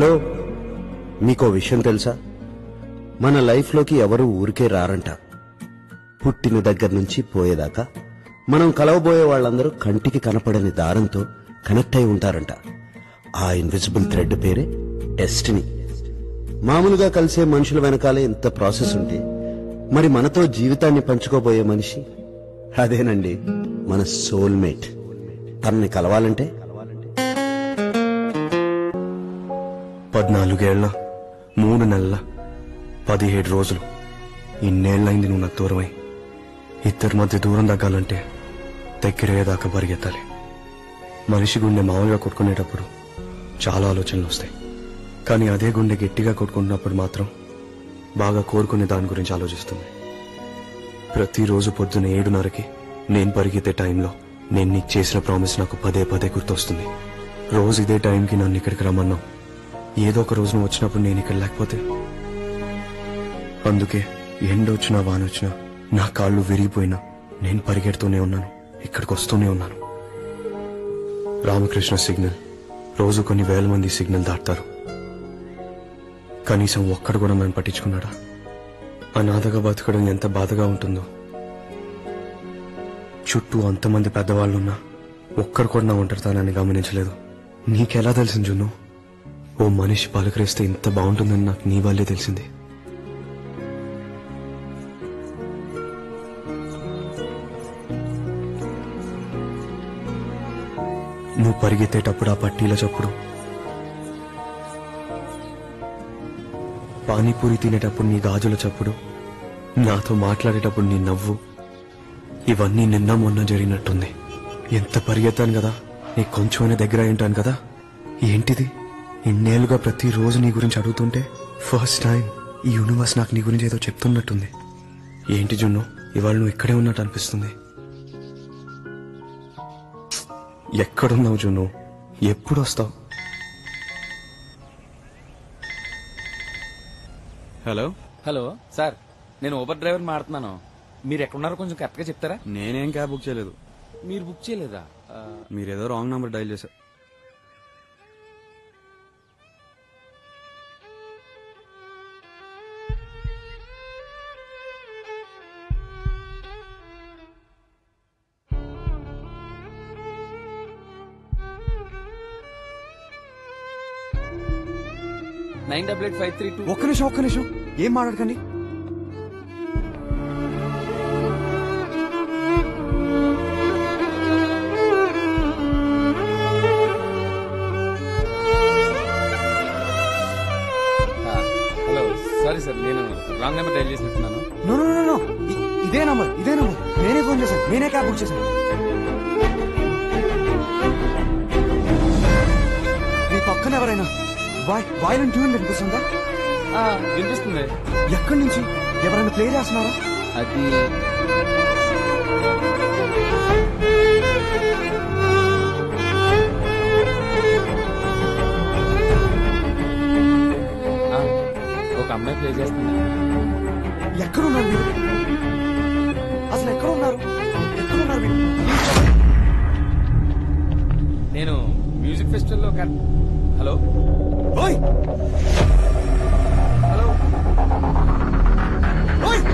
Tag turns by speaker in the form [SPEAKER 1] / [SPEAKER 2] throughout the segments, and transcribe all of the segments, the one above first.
[SPEAKER 1] Hello మీకో విషయం తెలుసా మన లైఫ్లోకి ఎవరు ఊరికే రారంట పుట్టిన దగ్గర నుంచి పోయేదాకా మనం కలవబోయే వాళ్ళందరూ కంటికి కనపడని దారంతో కనెక్ట్ అయి ఉంటారంట ఆ ఇన్విజిబుల్ థ్రెడ్ పేరే డెస్టినీ మామూలుగా కలిసే మనుషుల వెనకాలే ఇంత ప్రాసెస్ ఉంటే మరి మనతో జీవితాన్ని పంచుకోబోయే మనిషి అదేనండి మన సోల్మేట్ తనని కలవాలంటే
[SPEAKER 2] పద్నాలుగేళ్ల మూడు నెలల పదిహేడు రోజులు ఇన్నేళ్లైంది నువ్వు నాకు దూరమై ఇద్దరి మధ్య దూరం తగ్గాలంటే దగ్గరయ్యేదాకా పరిగెత్తాలి మనిషి గుండె మామూలుగా కొట్టుకునేటప్పుడు చాలా ఆలోచనలు వస్తాయి కానీ అదే గుండె గట్టిగా కొట్టుకుంటున్నప్పుడు మాత్రం బాగా కోరుకునే దాని గురించి ఆలోచిస్తుంది ప్రతిరోజు పొద్దున ఏడున్నరకి నేను పరిగెత్తే టైంలో నేను నీకు చేసిన ప్రామిస్ నాకు పదే పదే గుర్తొస్తుంది రోజు ఇదే టైంకి నన్ను ఇక్కడికి రమ్మన్నావు ఏదో ఒక రోజు నువ్వు వచ్చినప్పుడు నేను ఇక్కడ లేకపోతే అందుకే ఎండ వచ్చినా వాన వచ్చినా నా కాళ్ళు విరిగిపోయినా నేను పరిగెడుతూనే ఉన్నాను ఇక్కడికి వస్తూనే ఉన్నాను రామకృష్ణ సిగ్నల్ రోజు కొన్ని వేల మంది సిగ్నల్ దాటుతారు కనీసం ఒక్కడు కూడా నన్ను పట్టించుకున్నాడా అనాథగా బతకడం ఎంత బాధగా ఉంటుందో చుట్టూ అంతమంది పెద్దవాళ్ళున్నా ఒక్కరు కూడా నా ఒంటరితనాన్ని గమనించలేదు నీకెలా తెలిసింది జున్ను ఓ మనిషి పలకరిస్తే ఇంత బాగుంటుందని నాకు నీ వల్లే తెలిసింది నువ్వు పరిగెత్తేటప్పుడు ఆ పట్టీల చప్పుడు పానీపూరి తినేటప్పుడు నీ గాజుల చప్పుడు నాతో మాట్లాడేటప్పుడు నీ నవ్వు ఇవన్నీ నిన్న మొన్న జరిగినట్టుంది ఎంత పరిగెత్తాను కదా నీకు కొంచెమైనా దగ్గర అయి ఉంటాను కదా ఏంటిది ఇన్నేళ్లుగా ప్రతిరోజు నీ గురించి అడుగుతుంటే ఫస్ట్ టైం ఈ యూనివర్స్ నాకు నీ గురించి ఏదో చెప్తున్నట్టుంది ఏంటి జున్ను ఇవాళ నువ్వు ఇక్కడే ఉన్నట్టు అనిపిస్తుంది ఎక్కడున్నావు జున్ను ఎప్పుడు వస్తావు
[SPEAKER 3] హలో
[SPEAKER 4] హలో సార్ నేను ఊబర్ డ్రైవర్ మాడుతున్నాను మీరు ఎక్కడున్నారో కొంచెం కరెక్ట్గా చెప్తారా
[SPEAKER 3] నేనేం క్యాబ్ బుక్ చేయలేదు
[SPEAKER 4] మీరు బుక్ చేయలేదా ఆ,
[SPEAKER 3] మీరేదో రాంగ్ నంబర్ డైల్ చేశారు
[SPEAKER 4] nine double eight five three two
[SPEAKER 3] ఒక్క నిమిషం ఒక్క నిమిషం ఏం మాట్లాడకండి
[SPEAKER 4] ఆ, హలో సారీ సార్ నేను రాంగ్ నెంబర్ డైల్ చేసినట్టున్నాను
[SPEAKER 3] నో నో నో నో ఇ- ఇదే నంబర్ ఇదే నంబర్ నేనే ఫోన్ చేశాను నేనే క్యాబ్ బుక్ చేశాను నీ పక్కన ఎవరైనా వాయ్ వాయిలెంట్ ట్యూన్ వినిపిస్తుందా
[SPEAKER 4] ఆ, వినిపిస్తుంది
[SPEAKER 3] ఎక్కడి నుంచి ఎవరైనా ప్లే చేస్తున్నారా
[SPEAKER 4] అది ఆ, ఒక అమ్మాయి ప్లే చేస్తుంది
[SPEAKER 3] ఎక్కడున్నారు మీరు అసలు ఎక్కడ ఉన్నారు ఎక్కడున్నారు మీరు ప్లీజ్ చెప్పండి.
[SPEAKER 4] నేను మ్యూజిక్ ఫెస్టివల్లో కర్- హలో
[SPEAKER 3] ఓయ్
[SPEAKER 4] హలో
[SPEAKER 3] ఓయ్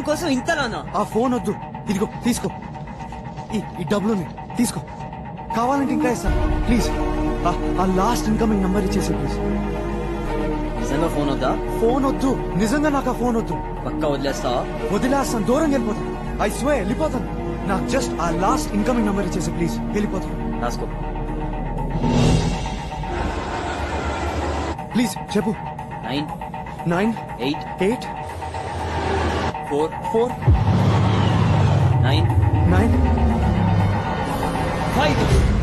[SPEAKER 5] కోసం ఇంతలానా
[SPEAKER 3] ఆ ఫోన్ వద్దు ఇదిగో తీసుకో ఈ ఈ డబ్బులు తీసుకో కావాలంటే ఇంకా ఇస్తాను ప్లీజ్ ఆ- ఆ లాస్ట్ ఇన్కమింగ్ నంబర్ ఇచ్చేసి ప్లీజ్
[SPEAKER 5] నిజంగా ఫోన్ వద్దా
[SPEAKER 3] ఫోన్ వద్దు నిజంగా నాకు ఆ ఫోన్ వద్దు
[SPEAKER 5] పక్కా వదిలేస్తావా
[SPEAKER 3] వదిలేస్తాను దూరం వెళ్ళిపోతాను ఐ స్వే వెళ్ళిపోతాను నాకు జస్ట్ ఆ లాస్ట్ ఇన్కమింగ్ నంబర్ ఇచ్చేసి ప్లీజ్ వెళ్ళిపోతాను
[SPEAKER 5] రాసుకో
[SPEAKER 3] ప్లీజ్ చెప్పు
[SPEAKER 5] nine
[SPEAKER 3] nine
[SPEAKER 5] eight
[SPEAKER 3] eight
[SPEAKER 5] four
[SPEAKER 3] four
[SPEAKER 5] nine
[SPEAKER 3] nine
[SPEAKER 5] five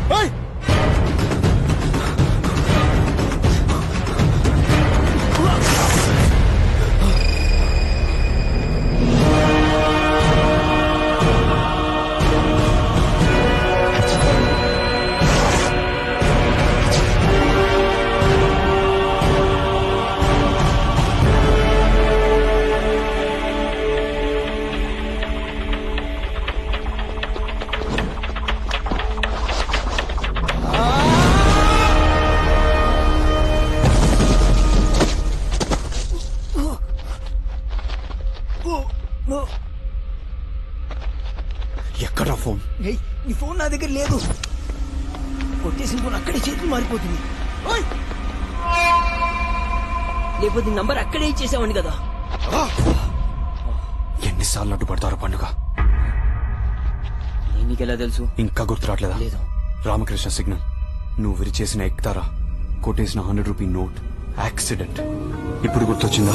[SPEAKER 2] ఎక్కడా ఫోన్
[SPEAKER 5] ఏయ్, నీ ఫోన్ నా దగ్గర లేదు కొట్టేసిన ఫోన్ అక్కడే చేతులు మారిపోతుంది ఓయ్! లేకపోతే నీ నంబర్ అక్కడే ఇచ్చేసావండి కదా
[SPEAKER 2] ఎన్నిసార్లు అడ్డుపడతారో పండుగ
[SPEAKER 5] నేను నీకెలా తెలుసు
[SPEAKER 2] ఇంకా గుర్తురాట్లేదా
[SPEAKER 5] లేదు.
[SPEAKER 2] రామకృష్ణ సిగ్నల్ నువ్వు విరిచేసిన ఎక్తారా కొట్టేసిన హండ్రెడ్ రూపీ నోట్ యాక్సిడెంట్ ఇప్పుడు గుర్తొచ్చిందా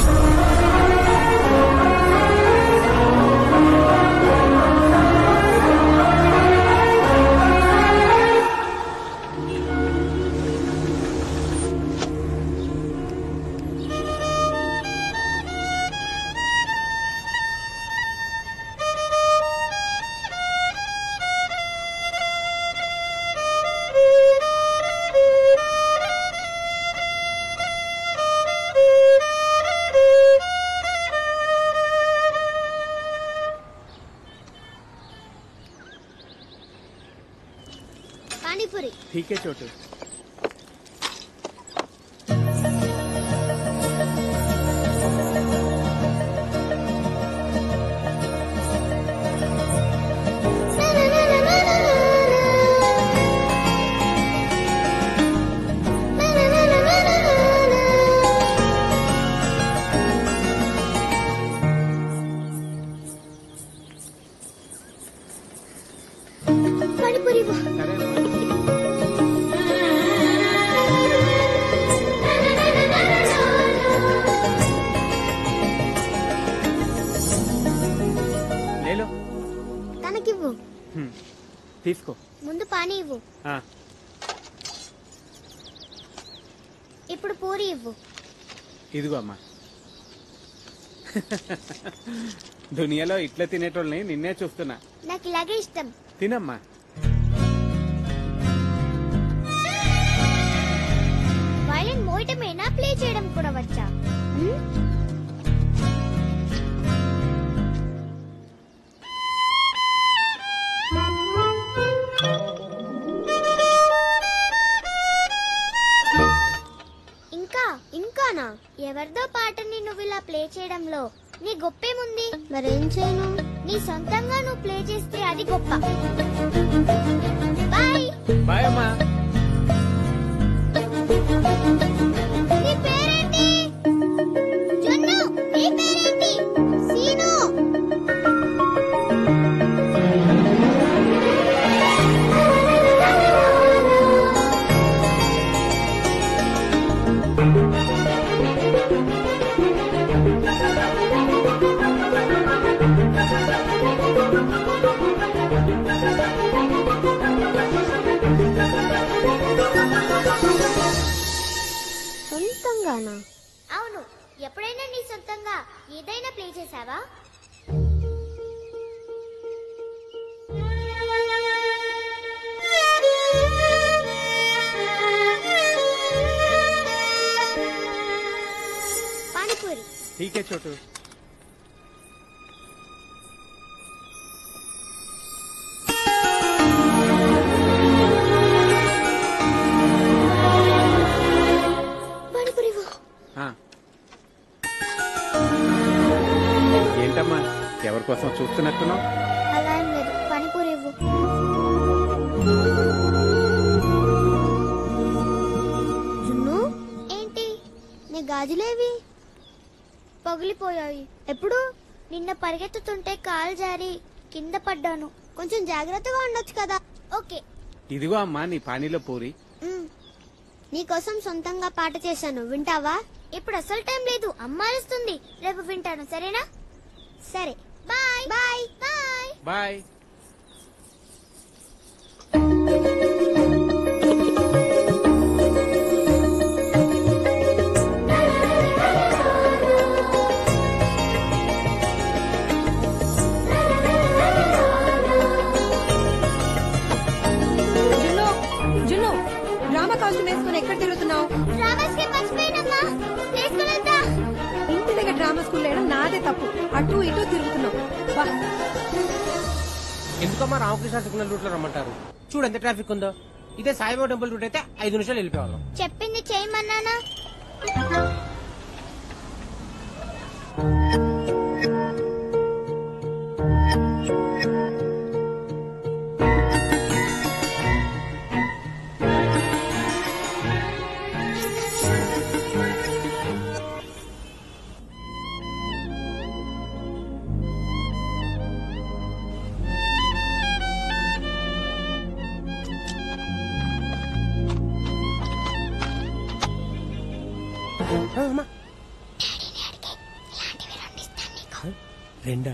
[SPEAKER 6] పానీపూరి
[SPEAKER 4] ठीक है छोटू
[SPEAKER 6] పానీపూరి ఇవ్వు.
[SPEAKER 4] ले लो
[SPEAKER 6] తనకివ్వు
[SPEAKER 4] తీసుకో
[SPEAKER 6] ముందు పానీ ఇవ్వు
[SPEAKER 4] ఆ,
[SPEAKER 6] ఇప్పుడు పూరి ఇవ్వు
[SPEAKER 4] ఇదిగో అమ్మా దునియాలో ఇట్లా తినేటోళ్ళని నిన్నే చూస్తున్నా
[SPEAKER 6] నాకు ఇలాగే ఇష్టం
[SPEAKER 4] తినమ్మా
[SPEAKER 6] వైలెన్ మోయటమేనా ప్లే చేయడం కూడా వచ్చా హ్మ్? ఇంకా ఇంకానా ఎవరిదో పాటని నువ్వు ఇలా ప్లే చేయడంలో నీ గొప్పేముంది మరేం చేయను నీ సొంతంగా నువ్వు ప్లే చేస్తే అది గొప్ప బాయ్
[SPEAKER 4] బాయ్ అమ్మా
[SPEAKER 6] నీ పేరేంటి జొన్ను నీ పేరేంటి సీను సొంతంగానా అవును ఎప్పుడైనా నీ సొంతంగా ఏదైనా ప్లే చేసావా పానీపూరి
[SPEAKER 4] ठीक है छोटू
[SPEAKER 6] పానీపూరి ఇవ్వు.
[SPEAKER 4] ఆ. ఏంటమ్మా ఎవరి
[SPEAKER 6] గాజులేవి పగిలిపోయాయి ఎప్పుడు నిన్న పరిగెత్తుతుంటే కాలు జారి కింద పడ్డాను కొంచెం జాగ్రత్తగా ఉండొచ్చు కదా ఓకే
[SPEAKER 5] ఇదిగో అమ్మా నీ పానీలో పూరి
[SPEAKER 6] మ్. నీకోసం సొంతంగా పాట చేశాను వింటావా ఇప్పుడు అసలు టైం లేదు అమ్మ అరుస్తుంది రేపు వింటాను సరేనా సరే బాయ్ బాయ్ బాయ్
[SPEAKER 5] బాయ్
[SPEAKER 7] జున్ను జున్ను డ్రామా కాస్ట్యూమ్ వేసుకుని ఎక్కడ తిరుగుతున్నావు
[SPEAKER 6] ట్రావెల్స్ కి మర్చిపోయినమ్మా తీసుకువెళ్తా
[SPEAKER 7] ఇంటి దగ్గర డ్రామా స్కూల్ లేడం నాదే తప్పు అటు ఇటు తిరుగుతున్నావు వా
[SPEAKER 8] ఎందుకమ్మా రామకృష్ణ సిగ్నల్ రూట్ లో రమ్మంటారు చూడు ఎంత ట్రాఫిక్ ఉందో ఇదే సాయిబాబా టెంపుల్ రూట్ అయితే ఐదు నిమిషాలు వెళ్ళిపోవాలి
[SPEAKER 6] చెప్పింది చేయమన్నానా
[SPEAKER 8] రెండా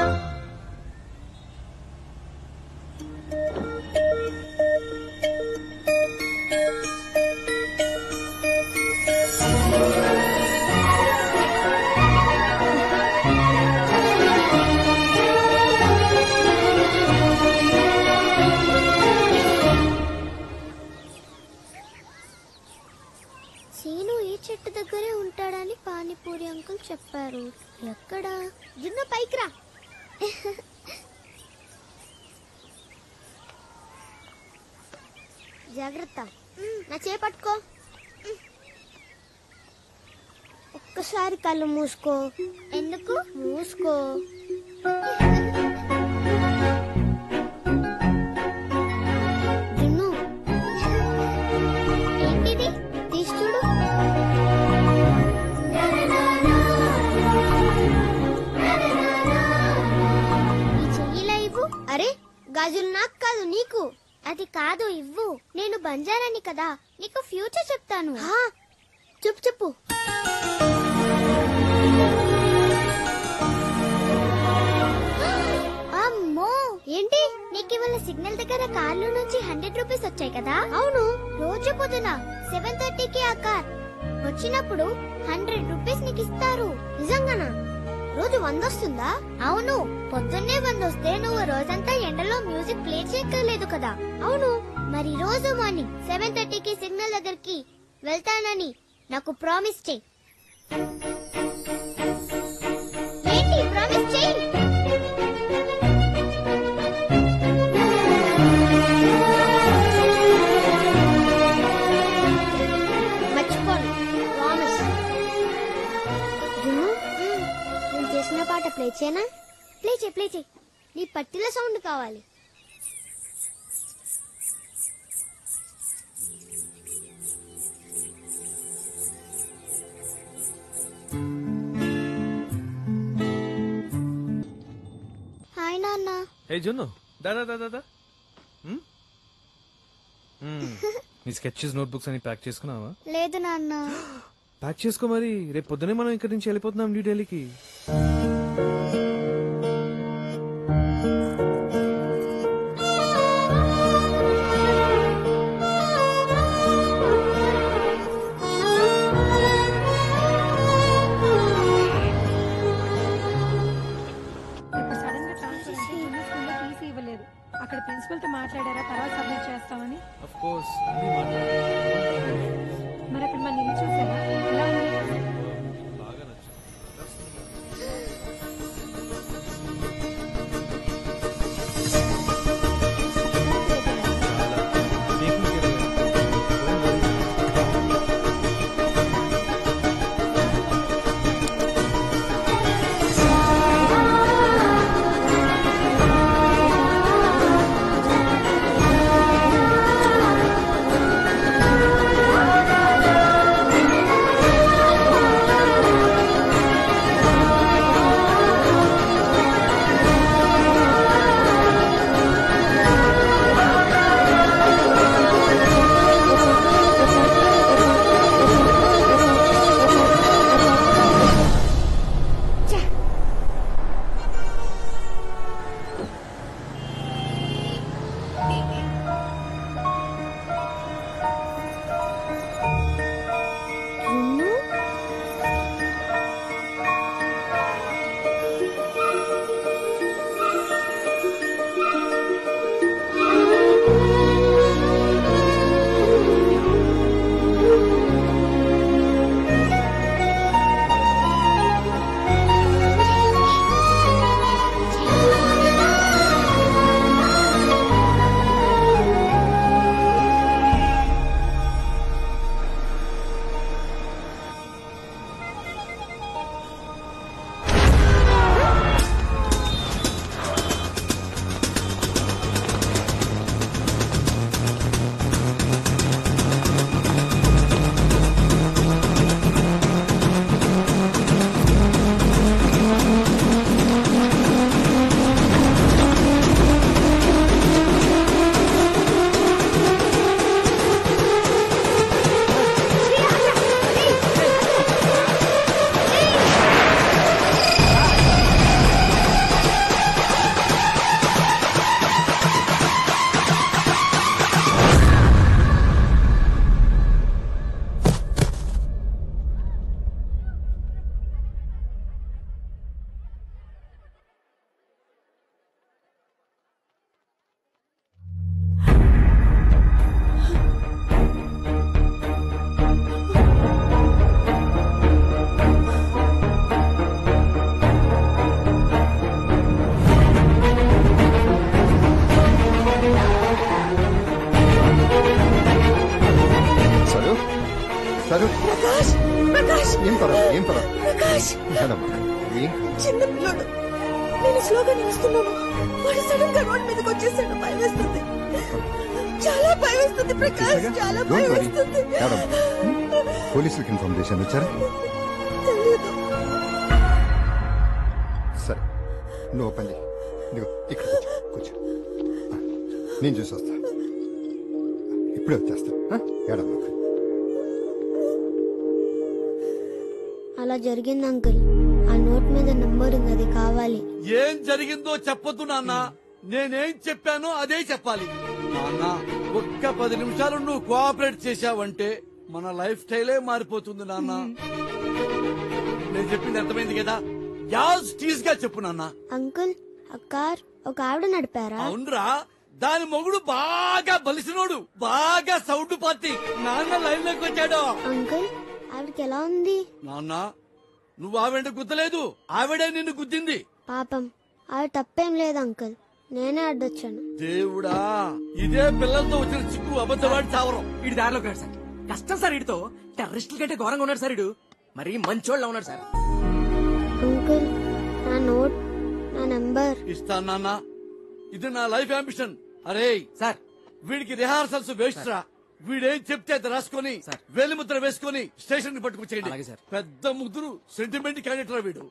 [SPEAKER 6] సీను ఈ చెట్టు దగ్గరే ఉంటాడని పానీపూరి అంకుల్ చెప్పారు ఎక్కడ జున్ను పైకి రా జాగ్రత్త నా చేపట్టుకో ఒక్కసారి కళ్ళు మూసుకో ఎందుకు మూసుకో జున్ను ఏంటిది తీసి చూడు ఈ చెయ్యిలా ఇవ్వు అరే గాజులు నాకు కాదు నీకు అది కాదు ఇవ్వు నేను బంజారాని కదా నీకు ఫ్యూచర్ చెప్తాను చెప్పు చెప్పు అమ్మో ఏంటి నీకు ఇవాళ సిగ్నల్ దగ్గర కార్లో నుంచి హండ్రెడ్ రూపీస్ వచ్చాయి కదా అవును రోజు పొద్దున సెవెన్ థర్టీకి ఆ కార్ వచ్చినప్పుడు హండ్రెడ్ రూపీస్ నీకు ఇస్తారు నిజంగానా రోజు వంద వస్తుందా అవును పొద్దున్నే వంద వస్తే నువ్వు రోజంతా ఎండలో మ్యూజిక్ ప్లే చేయక్కర్లేదు కదా అవును మరి రోజు మార్నింగ్ సెవెన్ థర్టీకి సిగ్నల్ దగ్గరికి వెళ్తానని నాకు ప్రామిస్ చేయి ఏంటి ప్రామిస్ చేయి మర్చిపోను ప్రామిస్ జున్ను నేను చేసిన పాట ప్లే చేయనా ప్లే చేయి ప్లే చేయి నీ పట్టిల సౌండ్ కావాలి హాయ్ నాన్న
[SPEAKER 9] ఏ జున్ను దాదా దాదా దా హ్మ్? హ్మ్. నీ స్కెచెస్ నోట్బుక్స్ అని ప్యాక్ చేసుకున్నావా
[SPEAKER 6] లేదు నాన్న
[SPEAKER 9] ప్యాక్ చేసుకో మరి రేపు పొద్దునే మనం ఇక్కడి నుంచి వెళ్ళిపోతున్నాం న్యూ ఢిల్లీకి
[SPEAKER 7] ఇప్పుడు సడన్ గా ట్రాన్స్ఫర్ అంటే జున్ను స్కూల్లో టీసీ ఇవ్వలేదు అక్కడ ప్రిన్సిపల్ తో మాట్లాడారా తర్వాత సబ్మిట్ చేస్తామని
[SPEAKER 9] అఫ్ కోర్స్
[SPEAKER 7] మరి అక్కడ మన ఇల్లు చూసారా ఎలా ఉంది
[SPEAKER 6] ఆ
[SPEAKER 10] చదువు
[SPEAKER 7] ప్రకాష్ ప్రకాష్
[SPEAKER 10] ఏం పర్వాలేదు ఏం పర్వాలేదు
[SPEAKER 7] ప్రకాష్
[SPEAKER 10] మేడమ్మా ఏం
[SPEAKER 7] చిన్న పిల్లోడు నేను స్లోగా నిలుస్తున్నాను వాడు సడన్ గా రోడ్ మీదకి వచ్చేసాడు భయం వేస్తుంది చాలా భయం వేస్తుంది ప్రకాష్ చాలా
[SPEAKER 10] డోంట్
[SPEAKER 7] భయం
[SPEAKER 10] వరీ
[SPEAKER 7] వేస్తుంది
[SPEAKER 10] మేడం పోలీసులకు ఇన్ఫార్మ్ చేశాను వచ్చారా
[SPEAKER 7] తెలీదు.
[SPEAKER 10] సరే నువ్వు పని చెయ్యి. ఇదిగో ఇక్కడ కూర్చో కూర్చో ఆ, నేను చూసి వస్తా ఇప్పుడే వచ్చేస్తా ఆ? ఏడమ్మా
[SPEAKER 6] అలా జరిగింది అంకుల్ ఆ నోట్ మీద నంబర్ ఉంది అది కావాలి
[SPEAKER 11] ఏం జరిగిందో చెప్పొద్దు నాన్న నేనేం చెప్పానో అదే చెప్పాలి నాన్న ఒక్క పది నిమిషాలు నువ్వు కోఆపరేట్ చేశావంటే మన లైఫ్ స్టైలే మారిపోతుంది నాన్న నేను చెప్పింది అర్థమైంది కదా యాజ్ టీజ్ గా చెప్పు నాన్న
[SPEAKER 6] అంకుల్ ఆ కార్ ఒక ఆవిడ నడిపారా
[SPEAKER 11] అవునరా దాని మొగుడు బాగా బలిసినోడు బాగా సౌండ్ పార్టీ నాన్న లైన్ లోకి వచ్చాడు
[SPEAKER 6] అంకుల్ ఆవిడకి ఎలా ఉంది
[SPEAKER 11] నాన్న నువ్వు ఆవిడ గుద్దలేదు ఆవిడే నిన్ను గుద్దింది
[SPEAKER 6] పాపం ఆవిడ తప్పేం లేదు అంకుల్ నేనే అడ్డొచ్చాను
[SPEAKER 11] దేవుడా ఇదే పిల్లలతో వచ్చిన చిక్కు అబద్ధవాడి చావరం
[SPEAKER 5] ఇడి దారిలోకి రాడు సార్ కష్టం సార్ ఇడితో టెర్రరిస్టుల కంటే ఘోరంగా ఉన్నాడు సార్ ఇడు మరి మంచోళ్ళ ఉన్నాడు సార్
[SPEAKER 6] అంకుల్ నా నోట్ నా నంబర్
[SPEAKER 11] ఇస్తాను నాన్న ఇది నా లైఫ్ అంబిషన్ అరే
[SPEAKER 5] సార్
[SPEAKER 11] వీడికి రిహార్సల్స్ వేస్ట్ రా వీడేం చెప్తే అది రాసుకొని వేలిముద్ర వేసుకొని స్టేషన్ కి పట్టుకొచ్చేయండి
[SPEAKER 5] అలాగే సార్.
[SPEAKER 11] పెద్ద ముద్దురు సెంటిమెంట్ క్యాండిడేట్ రా వీడు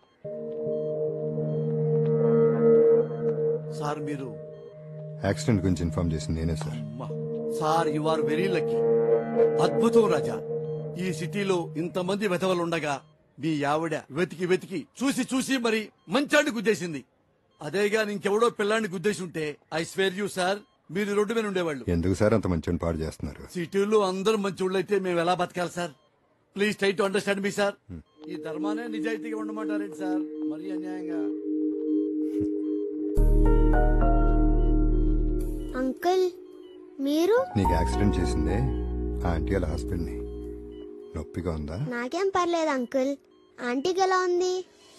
[SPEAKER 11] సార్ మీరు
[SPEAKER 10] యాక్సిడెంట్ గురించి ఇన్ఫార్మ్ చేసింది నేనే సార్
[SPEAKER 11] అమ్మా. Sir you are very lucky అద్భుతం రాజా ఈ సిటీలో ఇంతమంది వెధవలుండగా మీ ఆవిడ వెతికి వెతికి చూసి చూసి మరి మంచాన్ని గుద్దేసింది అదేగా ఇంకెవడో పిల్లాన్ని గుద్దేసి ఉంటే ఐ స్వేర్ యూ సార్ మీరు రోడ్డు మీద ఉండేవాళ్ళు
[SPEAKER 10] ఎందుకు సార్ అంత మంచిని పాడు చేస్తున్నారు
[SPEAKER 11] సిటీలో అందరూ మంచోళ్ళైతే మేము ఎలా బతకాలి sir please try to understand me sir ఈ ధర్మానే నిజాయితీగా ఉండమంటారేంటి సార్ మరీ అన్యాయంగా
[SPEAKER 6] అంకుల్ మీరు
[SPEAKER 10] నీకు యాక్సిడెంట్ చేసిందే ఆ ఆంటీ వాళ్ళ హాస్పిటల్ని నొప్పిగా ఉందా
[SPEAKER 6] నాకేం పర్లేదు అంకుల్ ఆంటీకి ఎలా ఉంది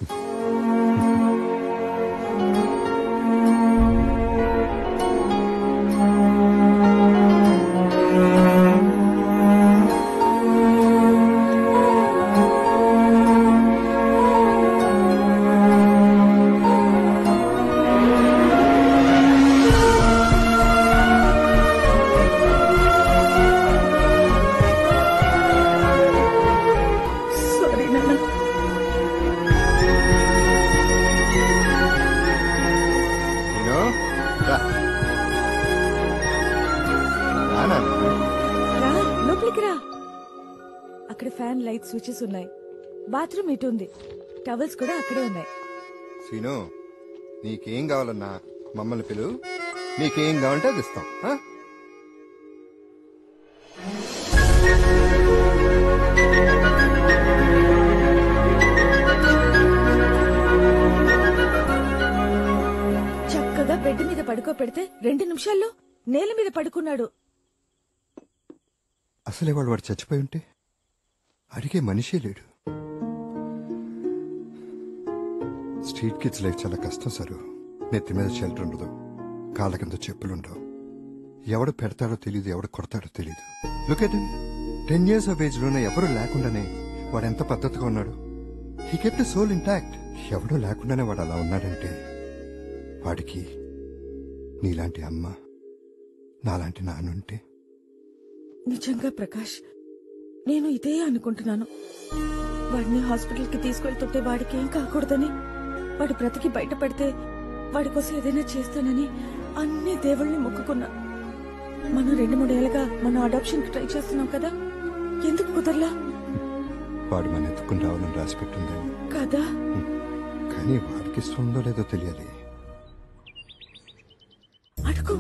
[SPEAKER 7] సారీ నాన్న
[SPEAKER 10] నేను రా. రా నాన్న.
[SPEAKER 12] రా లోపలికి రా అక్కడ ఫ్యాన్ లైట్ స్విచెస్ ఉన్నాయి బాత్రూమ్ ఇటు ఉంది టవల్స్ కూడా అక్కడే ఉన్నాయి
[SPEAKER 10] సీను నీకేం కావాలన్నా మమ్మల్ని పిలువు నీకేం కావాలంటే అది ఇస్తాం ఆ?
[SPEAKER 12] చక్కగా బెడ్ మీద పడుకో పెడితే రెండు నిమిషాల్లో నేల మీద పడుకున్నాడు
[SPEAKER 10] అసలే వాడు వాడు చచ్చిపోయి ఉంటే అడిగే మనిషే లేడు స్ట్రీట్ కిడ్స్ లైఫ్ చాలా కష్టం సారు నెత్తి మీద షెల్టర్ ఉండదు కాళ్ళ కింద చెప్పులుండవు ఎవడు పెడతాడో తెలియదు ఎవడు కొడతాడో తెలియదు look at ten years of age లోనే ఎవరు లేకుండానే వాడు ఎంత పద్ధతిగా ఉన్నాడు హీ కెప్ట్ సోల్ ఇంటాక్ట్ ఎవడో లేకుండానే వాడు అలా ఉన్నాడంటే వాడికి నీలాంటి అమ్మ నాలాంటి నాన్నుంటే
[SPEAKER 12] నిజంగా ప్రకాష్ నేను ఇదే అనుకుంటున్నాను వాడిని హాస్పిటల్ కి తీసుకెళ్తుంటే వాడికి ఏం కాకూడదని వాడు బ్రతికి బయటపడితే వాడి కోసం ఏదైనా చేస్తానని అన్ని దేవుళ్ళని మొక్కుకున్నా మనం రెండు మూడేళ్లుగా మన అడాప్షన్ కి ట్రై చేస్తున్నాం కదా ఎందుకు కుదరలా
[SPEAKER 10] వాడు మన ఎత్తుకుని రావాలని రాసి పెట్టుందేమో
[SPEAKER 12] కాదా
[SPEAKER 10] కానీ వాడికి ఇష్టం ఉందో లేదో తెలియాలి
[SPEAKER 12] అడుగు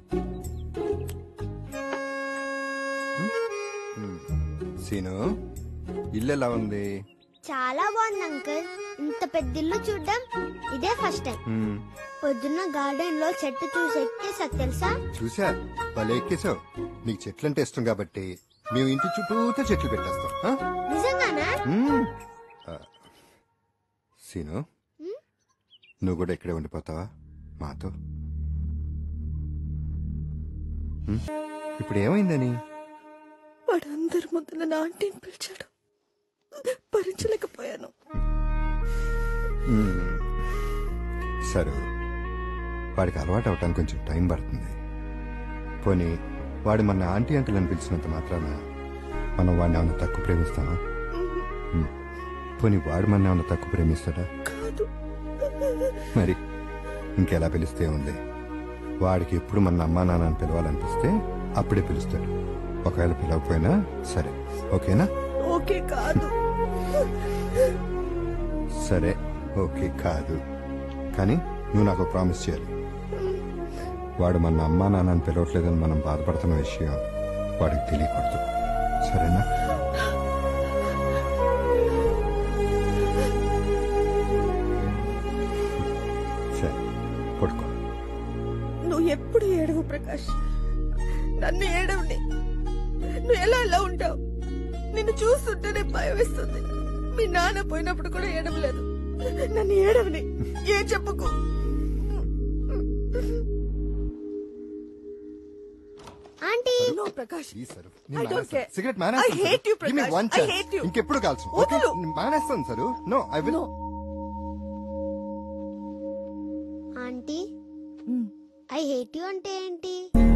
[SPEAKER 10] సీను ఇల్లు ఎలా ఉంది
[SPEAKER 6] చాలా బాగుంది అంకుల్ ఇంత పెద్ద ఇల్లు చూడ్డం ఇదే ఫస్ట్ టైం
[SPEAKER 10] హ్మ్,
[SPEAKER 6] పొద్దున్న గార్డెన్ లో చెట్టు చూసి ఎక్కేసా తెలుసా
[SPEAKER 10] చూసా భలే ఎక్కేసావు నీకు చెట్లు అంటే ఇష్టం కాబట్టి మేము ఇంటి చుట్టూతో చెట్లు పెట్టేస్తాం ఆ?
[SPEAKER 6] నిజంగానా
[SPEAKER 10] హ్మ్. ఆ, సీను నువ్వు కూడా ఇక్కడే ఉండిపోతావా మాతో హ్మ్? ఇప్పుడు ఏమైందని
[SPEAKER 12] వాడు అంత అందరి ముందు నన్ను ఆంటీని పిలిచాడు భరించలేకపోయాను
[SPEAKER 10] మ్మ్. సరే వాడికి అలవాటు అవటానికి కొంచెం టైం పడుతుంది పోనీ వాడు మన ఆంటీ అంకుల్ అని పిలిచినంత మాత్రాన మనం వాడిని ఏమైనా తక్కువ ప్రేమిస్తామా మ్మ్. పోనీ వాడు మన ఏమైనా తక్కువ ప్రేమిస్తాడా మరి ఇంకెలా పిలిస్తే ఉంది వాడికి ఎప్పుడు మన అమ్మా నాన్న అని పిలవాలనిపిస్తే అప్పుడే పిలుస్తాడు ఒకవేళ పిలవకపోయినా సరే ఓకేనా
[SPEAKER 12] ఓకే కాదు
[SPEAKER 10] సరే ఓకే కాదు కానీ నువ్వు నాకు ప్రామిస్ చేయాలి వాడు మన అమ్మా నాన్నని పిలవట్లేదని మనం బాధపడుతున్న విషయం వాడికి తెలియకూడదు సరేనా సరే పడుకో
[SPEAKER 12] నువ్వు ఎప్పుడు ఏడవు ప్రకాష్ నన్ను ఏడవని నువ్వు ఎలా ఎలా ఉంటావు నిన్ను చూస్తుంటేనే భయం వేస్తుంది మీ నాన్న పోయినప్పుడు కూడా ఏడవలేదు నన్ను ఏడవని ఏ చెప్పుకో
[SPEAKER 6] ఆంటీ
[SPEAKER 12] నో ప్రకాష్
[SPEAKER 10] నేను
[SPEAKER 12] I don't
[SPEAKER 10] మానేస్తాను.
[SPEAKER 12] care.
[SPEAKER 10] సిగరెట్
[SPEAKER 12] I
[SPEAKER 10] మానేస్తాను
[SPEAKER 12] hate
[SPEAKER 10] sir.
[SPEAKER 12] you,
[SPEAKER 10] Give me
[SPEAKER 12] Prakash.
[SPEAKER 10] one
[SPEAKER 12] I
[SPEAKER 10] chance.
[SPEAKER 12] hate you.
[SPEAKER 10] ఇంకెప్పుడు కాల్చు ఓకే
[SPEAKER 12] వదులు.
[SPEAKER 10] మానేస్తాను sir no I will
[SPEAKER 6] aunty I hate you అంటే ఏంటి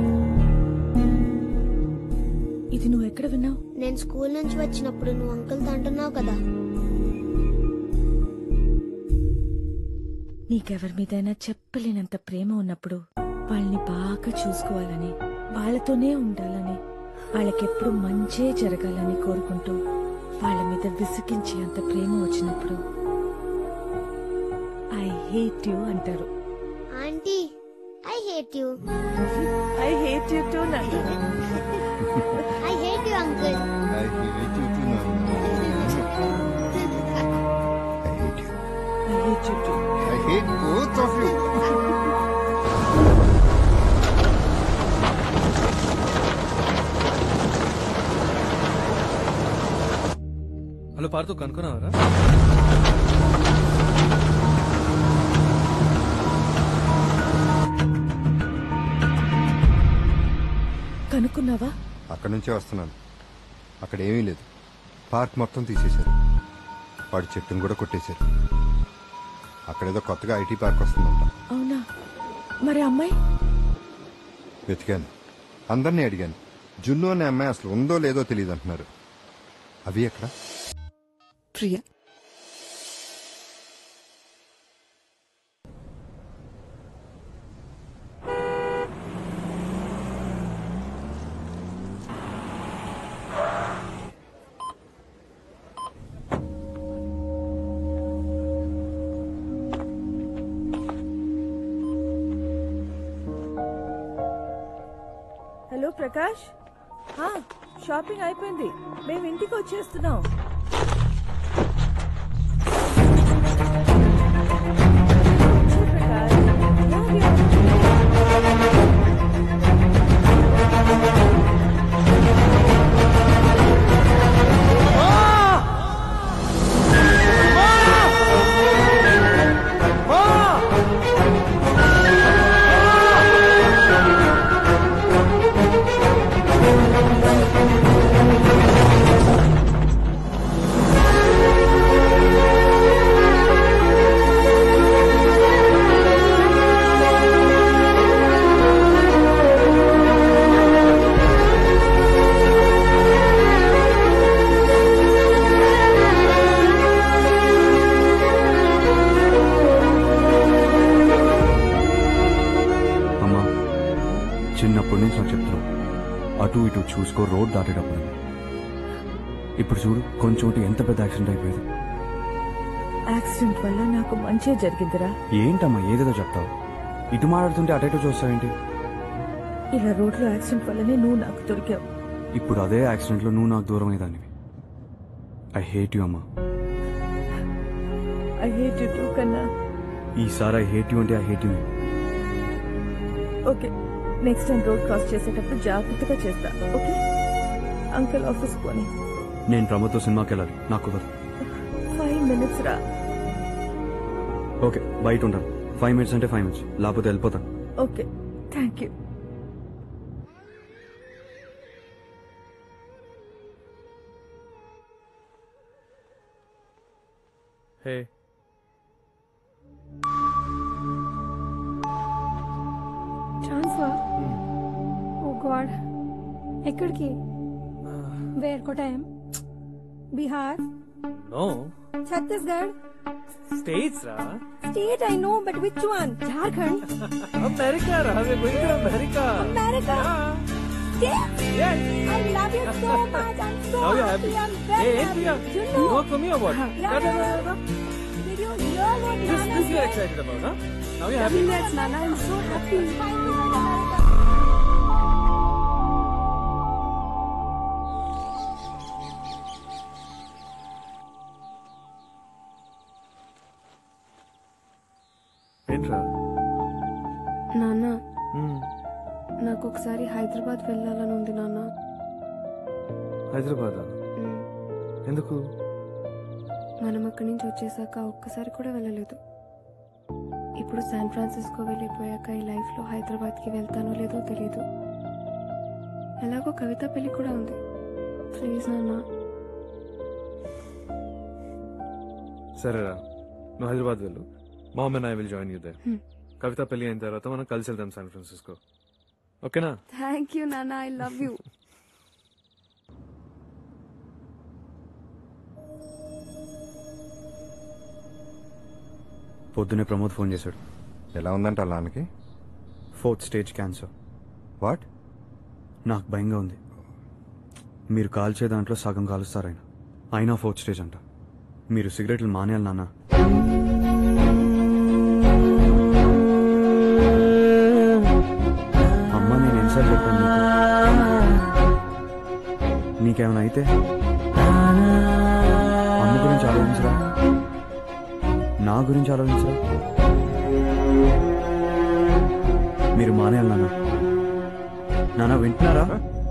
[SPEAKER 12] ఇది నువ్వు ఎక్కడ విన్నావు
[SPEAKER 6] నేను స్కూల్ నుంచి వచ్చినప్పుడు నువ్వు అంకుల్ అంటున్నావు కదా
[SPEAKER 12] నీకెవరి మీదైనా చెప్పలేనంత ప్రేమ ఉన్నప్పుడు వాళ్ళని బాగా చూసుకోవాలని వాళ్ళతోనే ఉండాలని వాళ్ళకెప్పుడు మంచే జరగాలని కోరుకుంటూ వాళ్ళ మీద విసిగించే అంత ప్రేమ వచ్చినప్పుడు ఐ హేట్ యు అంటారు
[SPEAKER 6] aunty I hate you
[SPEAKER 12] I hate you too
[SPEAKER 6] I hate you uncle
[SPEAKER 10] I hate you too
[SPEAKER 12] I hate you too
[SPEAKER 10] I hate both of you
[SPEAKER 9] hello Parthu కనుక్కున్నావరా
[SPEAKER 12] కనుక్కున్నావా
[SPEAKER 10] అక్కడి నుంచే వస్తున్నాను అక్కడ ఏమీ లేదు పార్క్ మొత్తం తీసేశారు వాడి చెట్టును కూడా కొట్టేశారు అక్కడేదో కొత్తగా ఐటీ పార్క్ వస్తుందంట
[SPEAKER 12] అవునా మరి అమ్మాయి
[SPEAKER 10] వెతికాను అందరినీ అడిగాను జున్ను అనే అమ్మాయి అసలు ఉందో లేదో తెలియదు అంటున్నారు అవి ఎక్కడ
[SPEAKER 12] ప్రియా హలో ప్రకాష్ ఆ, షాపింగ్ అయిపోయింది మేము ఇంటికి వచ్చేస్తున్నాం
[SPEAKER 2] అమ్మా చిన్నప్పటి నుంచి నాకు చెప్తున్నావు అటు ఇటు చూసుకో రోడ్ దాటేటప్పుడు ఇప్పుడు చూడు కొంచెం ఒకటి ఎంత పెద్ద యాక్సిడెంట్ అయిపోయేది
[SPEAKER 12] యాక్సిడెంట్ వల్ల నాకు మంచి జరిగిందిరా
[SPEAKER 2] ఏంటమ్మా ఏదేదో చెప్తావు ఇటు మాట్లాడుతుంటే అటు ఇటు చూస్తావేంటి
[SPEAKER 12] ఇలా రోడ్లో యాక్సిడెంట్ వల్లనే నువ్వు నాకు దొరికావు
[SPEAKER 2] ఇప్పుడు అదే యాక్సిడెంట్ లో నువ్వు నాకు దూరం అయ్యేదానివి ఐ హేట్ యు అమ్మా
[SPEAKER 12] ఐ హేట్ యు టూ కన్నా
[SPEAKER 2] ఈసారి ఐ హేట్ యు అంటే I hate you
[SPEAKER 12] okay next time road cross చేసేటప్పుడు జాగ్రత్తగా చేస్తా ఓకే అంకుల్ ఆఫీస్ పోని
[SPEAKER 2] నేను ప్రమోద్తో సినిమాకి వెళ్ళాలి నాకు కుదరదు
[SPEAKER 12] ఫైవ్ మినిట్స్ రా
[SPEAKER 2] ఓకే బయట ఉంటాను ఫైవ్ మినిట్స్ అంటే ఫైవ్ మినిట్స్ లేకపోతే వెళ్ళిపోతాను
[SPEAKER 12] okay thank you
[SPEAKER 9] hey
[SPEAKER 13] transfer oh God ఎక్కడికి where Kottayam Bihar
[SPEAKER 9] no
[SPEAKER 13] Chhattisgarh
[SPEAKER 9] states రా
[SPEAKER 13] state I know but which one Jharkhand
[SPEAKER 9] America రా we going to America
[SPEAKER 13] America
[SPEAKER 9] Yes.
[SPEAKER 13] I love you so much. I'm so
[SPEAKER 9] Now you're
[SPEAKER 13] happy.
[SPEAKER 9] happy.
[SPEAKER 13] I'm very
[SPEAKER 9] Hey, hey,
[SPEAKER 13] happy.
[SPEAKER 9] Priya,
[SPEAKER 13] You
[SPEAKER 9] you
[SPEAKER 13] know.
[SPEAKER 9] work for me or what?
[SPEAKER 13] Yeah,
[SPEAKER 9] Da, da,
[SPEAKER 13] yeah,
[SPEAKER 9] da,
[SPEAKER 13] yeah.
[SPEAKER 9] da.
[SPEAKER 13] Did you hear what
[SPEAKER 9] This,
[SPEAKER 13] Nana
[SPEAKER 9] this you're
[SPEAKER 13] said?
[SPEAKER 9] excited about, huh? Now you're happy.
[SPEAKER 13] Yes, Nana. I'm so happy.
[SPEAKER 9] ఏంట్రా
[SPEAKER 14] నాన్న
[SPEAKER 9] Hmm.
[SPEAKER 14] నాకు ఒకసారి హైదరాబాద్ వెళ్ళాలని ఉంది నాన్న
[SPEAKER 9] హైదరాబాద్ ఎందుకు
[SPEAKER 14] మనం అక్కడి నుంచి వచ్చేసాక ఒక్కసారి కూడా వెళ్ళలేదు ఇప్పుడు శాన్ ఫ్రాన్సిస్కో వెళ్ళిపోయాక ఈ లైఫ్లో హైదరాబాద్కి వెళ్తానో లేదో తెలియదు ఎలాగో కవిత పెళ్లి కూడా ఉంది ప్లీజ్ నాన్న
[SPEAKER 9] సరేరా నువ్వు హైదరాబాద్ వెళ్ళు mom and I will join you there
[SPEAKER 14] Hmm.
[SPEAKER 9] Kavitha పెళ్లి అయిన తర్వాత మనం కలిసి వెళ్దాం శాన్ ఫ్రాన్సిస్కో ఓకేనా
[SPEAKER 14] థ్యాంక్ యూ నాన్న ఐ లవ్ యూ
[SPEAKER 2] పొద్దునే ప్రమోద్ ఫోన్ చేశాడు
[SPEAKER 10] ఎలా ఉందంట నాన్నకి
[SPEAKER 2] ఫోర్త్ స్టేజ్ క్యాన్సర్
[SPEAKER 10] వాట్
[SPEAKER 2] నాకు భయంగా ఉంది మీరు కాల్చే దాంట్లో సగం కాలుస్తారాయన అయినా ఫోర్త్ స్టేజ్ అంట మీరు సిగరెట్లు మానేయాలి నాన్న అమ్మ నేను ఎన్నిసార్లు చెప్పాను నీకు నీకేమైనా అయితే అమ్మ గురించి ఆలోచించరా నా గురించి ఆలోచించరా మీరు మానేయాలి నాన్న నాన్న వింటున్నారా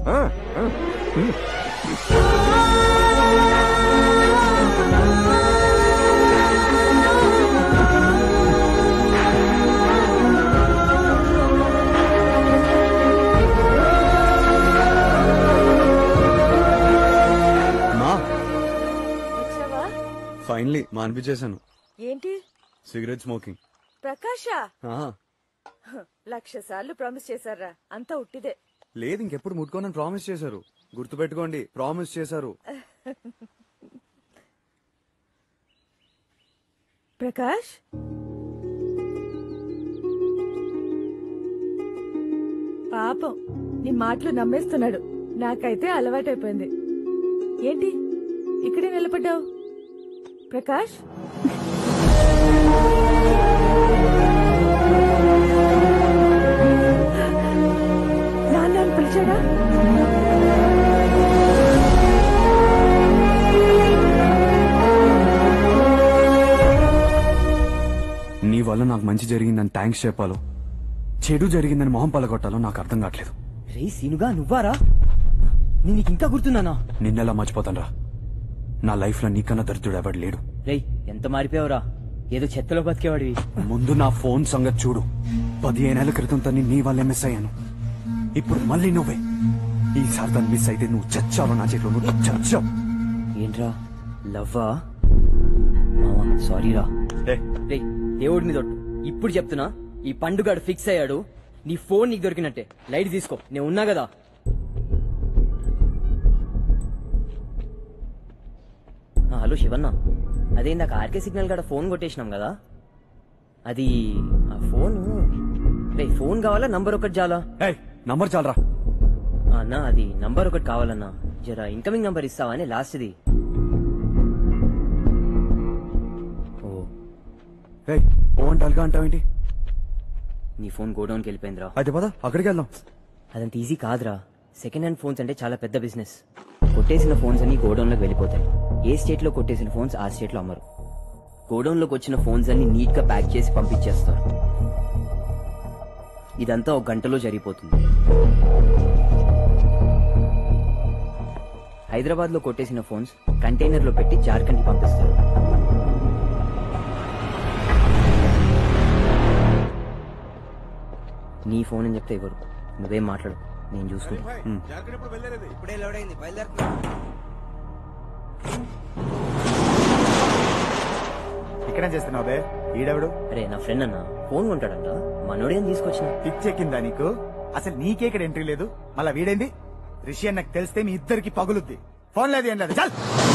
[SPEAKER 2] మా
[SPEAKER 12] వచ్చావా
[SPEAKER 2] ఫైనలీ మానిపించేశాను
[SPEAKER 12] ఏంటి
[SPEAKER 2] సిగరెట్ స్మోకింగ్
[SPEAKER 12] ప్రకాష
[SPEAKER 2] ఆ,
[SPEAKER 12] లక్ష సార్లు ప్రామిస్ చేశారా అంతా ఉట్టిదే
[SPEAKER 2] లేదు ఇంకెప్పుడు ముట్టుకోనని ప్రామిస్ చేశారు గుర్తుపెట్టుకోండి ప్రామిస్ చేశారు
[SPEAKER 12] ప్రకాష్ పాపం నీ మాటలు నమ్మేస్తున్నాడు నాకైతే అలవాటైపోయింది ఏంటి ఇక్కడే నిలబడ్డావు ప్రకాష్ నాన్న అని పిలిచాడా
[SPEAKER 2] నీ వల్ల నాకు మంచి జరిగిందని థ్యాంక్స్ చెప్పాలో చెడు జరిగిందని మొహం పలగొట్టాలో నాకు అర్థం కావట్లేదు
[SPEAKER 5] రే సీనుగా నువ్వారా నేను నీకు ఇంకా గుర్తున్నానా
[SPEAKER 2] నిన్నెలా మర్చిపోతాను రా నా లైఫ్ లో నీకన్నా దరిద్రుడు ఎవడు లేడు
[SPEAKER 5] రేయ్ ఎంత మారిపోయావురా ఏదో చెత్తలో బతికేవాడివి
[SPEAKER 2] ముందు నా ఫోన్ సంగతి చూడు పదిహేనేళ్ల క్రితం తన్ని నీ వల్లే మిస్ అయ్యాను ఇప్పుడు మళ్ళీ నువ్వే ఈసారి తను మిస్ అయితే నువ్వు చచ్చావు నా చేతిలో నువ్వు చచ్చావు
[SPEAKER 5] ఏంట్రా లవ్వా మావా సారీరా రేయ్ దేవుడి మీద ఒట్టు. ఇప్పుడు చెప్తున్నా ఈ పండుగాడు ఫిక్స్ అయ్యాడు నీ ఫోన్ నీకు దొరికినట్టే లైట్ తీసుకో నేను ఉన్నా కదా ఆ, హలో శివన్న అదే ఇందాక ఆర్కే సిగ్నల్ కాడ ఫోన్ కొట్టేసినాం కదా అది ఆ ఫోన్ రే ఫోన్ కావాలా నంబర్ ఒకటి చాలా
[SPEAKER 2] నంబర్ చాలరా
[SPEAKER 5] ఆ, అన్న అది నంబర్ ఒకటి కావాలన్నా జర ఇన్కమింగ్ నంబర్ ఇస్తావా అని లాస్ట్ది ఓ
[SPEAKER 2] ఏయ్ ఓ అంటే అల్గా అంటావేంటి
[SPEAKER 5] నీ ఫోన్ గోడౌన్కి వెళ్ళిపోయిందిరా
[SPEAKER 2] అయితే పద అక్కడికి వెళ్దాం
[SPEAKER 5] అదంత ఈజీ కాదురా సెకండ్ హ్యాండ్ ఫోన్స్ అంటే చాలా పెద్ద బిజినెస్ కొట్టేసిన ఫోన్స్ అన్ని గోడౌన్లోకి వెళ్ళిపోతాయి ఏ స్టేట్ లో కొట్టేసిన ఫోన్స్ ఆ స్టేట్ లో అమ్మరు గోడౌన్ లోకి వచ్చిన ఫోన్స్ అన్ని నీట్ గా ప్యాక్ చేసి పంపించేస్తారు ఇదంతా ఒక గంటలో జరిగిపోతుంది హైదరాబాద్ లో కొట్టేసిన ఫోన్స్ కంటైనర్ లో పెట్టి జార్ఖండ్ కి పంపిస్తారు నీ ఫోన్ అని చెప్తే ఇవ్వరు నువ్వేం మాట్లాడు నేను చూసుకుంటా ఉమ్.
[SPEAKER 15] ఇప్పుడే లోడ్ అయింది బయలుదేరుతున్నా
[SPEAKER 16] ఇక్కడేం చేస్తున్నావు బే ఈడెవడు
[SPEAKER 5] అరే నా ఫ్రెండ్ అన్న ఫోన్ కొంటాడంట మనోడేం తీసుకొచ్చిన
[SPEAKER 16] పిచ్చెక్కిందా నీకు అసలు నీకే ఇక్కడ ఎంట్రీ లేదు మళ్ళా వీడేంది రిషి అన్నకు తెలిస్తే మీ ఇద్దరికి పగులుద్ది ఫోన్ లేదు ఏం లేదు చల్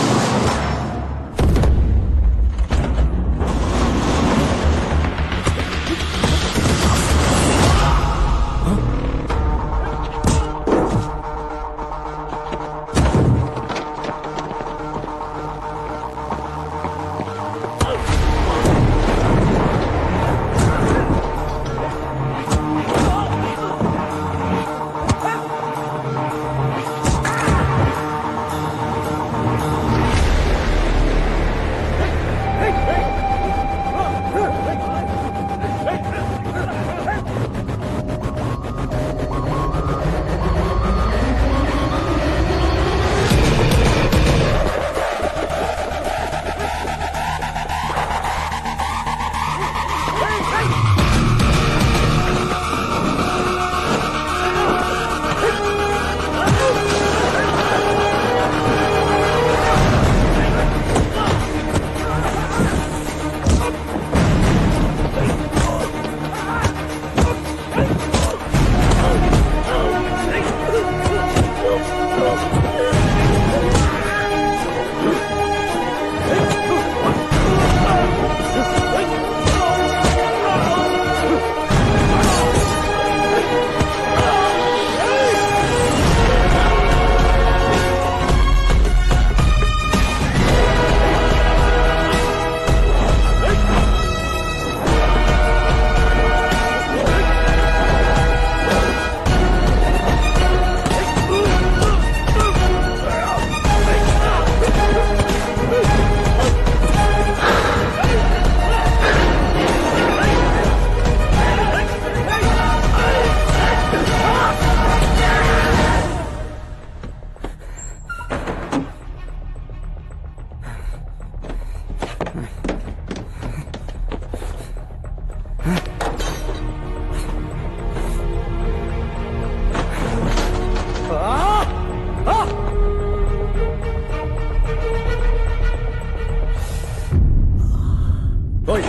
[SPEAKER 2] ఓయ్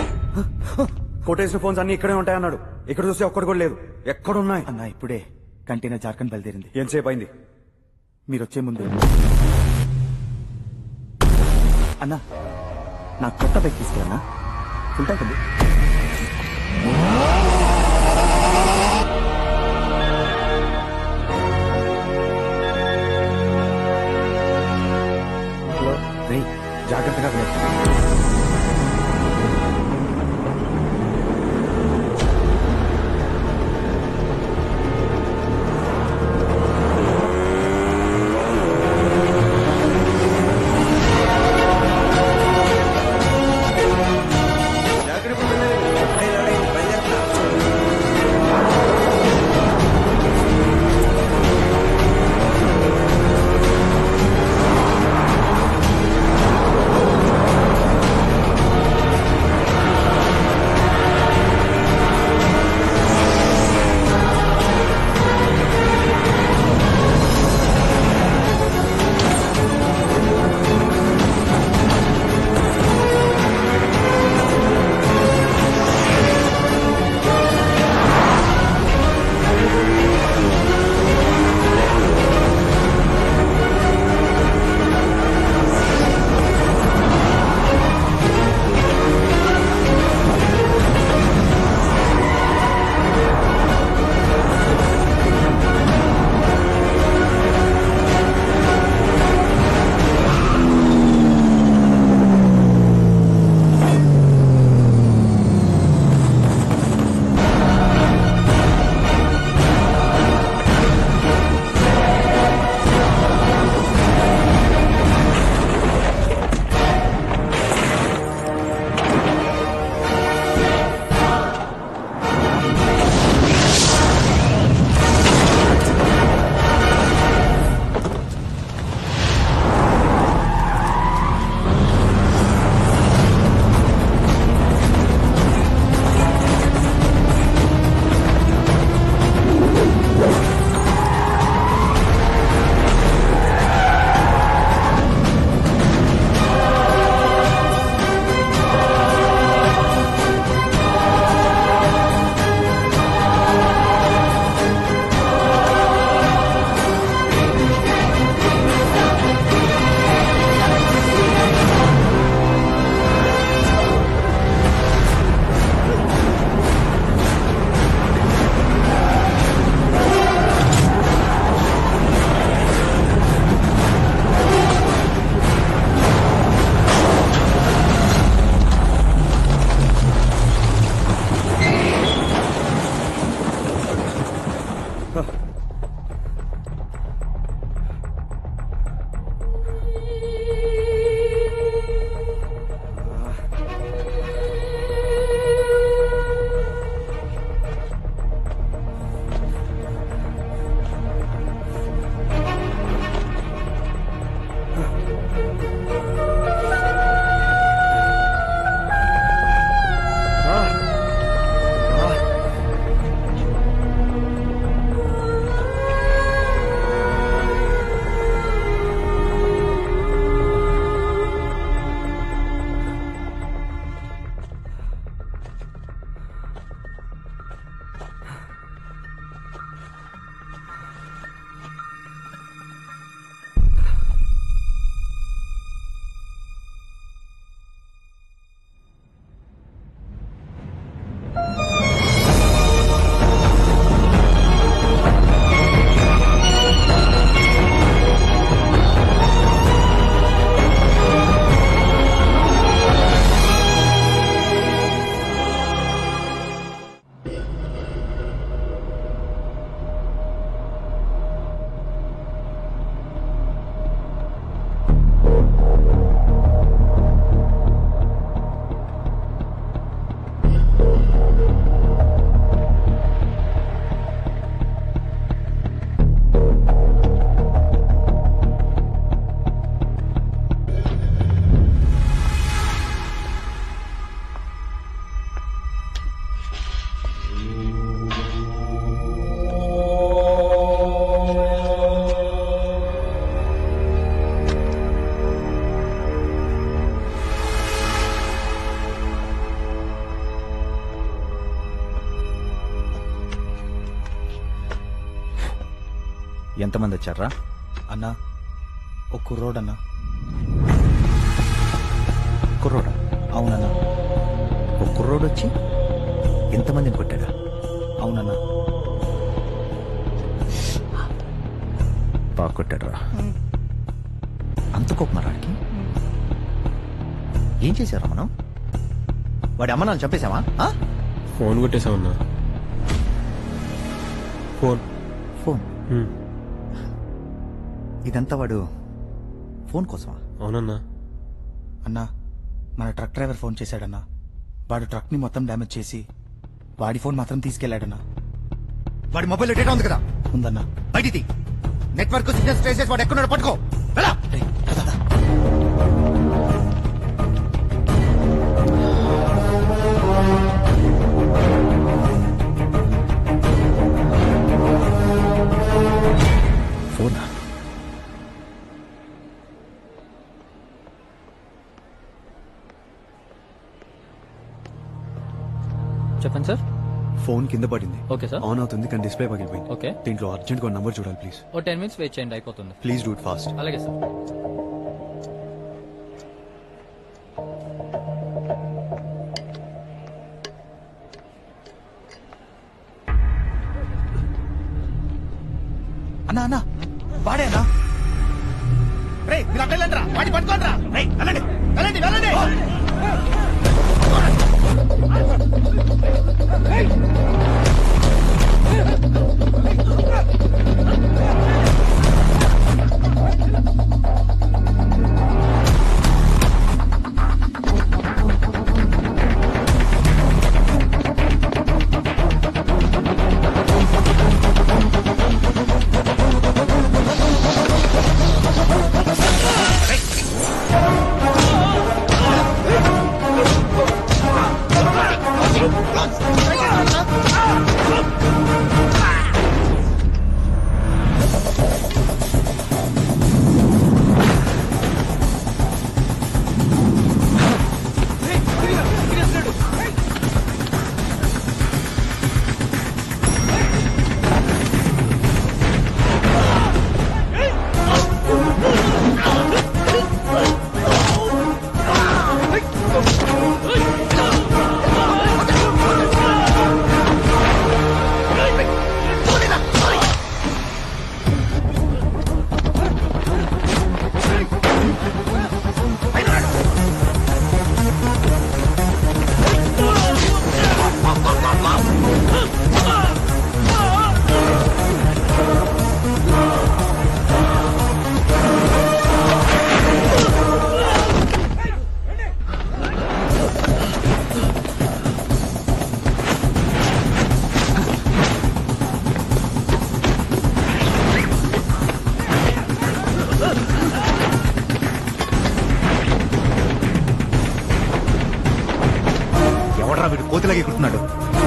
[SPEAKER 2] కొట్టేసిన ఫోన్స్ అన్ని ఇక్కడే ఉంటాయన్నాడు ఇక్కడ చూస్తే ఒక్కడు కూడా లేదు ఎక్కడున్నాయి
[SPEAKER 16] అన్న ఇప్పుడే కంటైనర్ జార్ఖండ్ బయలుదేరింది
[SPEAKER 2] ఎంతసేపు అయింది
[SPEAKER 16] మీరు వచ్చే ముందు అన్న నా కొత్త బైక్ తీసుకురన్నా ఫుల్ ట్యాంక్ ఉంది రేయ్, జాగ్రత్తగా వెళ్ళు.
[SPEAKER 2] ఆ
[SPEAKER 16] ఎంతమంది వచ్చారా అన్నా ఒక కుర్రోడ్ అన్నా కుర్రోడా అవునన్నా ఒక కుర్రోడ్ వచ్చి ఎంతమందిని కొట్టాడా అవునన్నా బాగా కొట్టాడురా అంత కోపమరాడికి ఏం చేశారా మనం వాడి అమ్మ నాన్న చంపేశామా ఆ?
[SPEAKER 2] ఫోన్ కొట్టేసామన్నా ఫోన్
[SPEAKER 16] ఫోన్ ఇదంతా వాడు ఫోన్ కోసమా
[SPEAKER 2] అవునన్నా
[SPEAKER 16] అన్నా మన ట్రక్ డ్రైవర్ ఫోన్ చేశాడన్నా వాడు ట్రక్ ని మొత్తం డ్యామేజ్ చేసి వాడి ఫోన్ మాత్రం తీసుకెళ్లాడన్నా వాడి మొబైల్ డేటా ఉంది కదా ఉందన్నా బయటిది నెట్వర్క్ సిగ్నల్స్ ట్రేసెస్ వాడు ఎక్కడున్నాడు పట్టుకో వెళ్ళా ఫోనా
[SPEAKER 17] చెప్పండి సార్
[SPEAKER 3] ఫోన్ కింద పడింది
[SPEAKER 17] ఓకే సార్
[SPEAKER 3] ఆన్ అవుతుంది కానీ డిస్ప్లే పగిలిపోయింది
[SPEAKER 17] ఓకే
[SPEAKER 3] దీంట్లో అర్జెంట్ గా నంబర్ చూడాలి please
[SPEAKER 17] oh ten minutes wait చేయండి అయిపోతుంది
[SPEAKER 3] ప్లీజ్ డూ ఇట్ ఫాస్ట్
[SPEAKER 17] అలాగే సార్
[SPEAKER 16] అన్నా అన్నా వాడే అన్నా రే మీరు అక్కడ వెళ్ళండి రా వాడి పట్టుకోండి రా రే వెళ్ళండి వెళ్ళండి వెళ్ళండి ఎవడరా వీడు కోతిలాగే కుడుతున్నాడు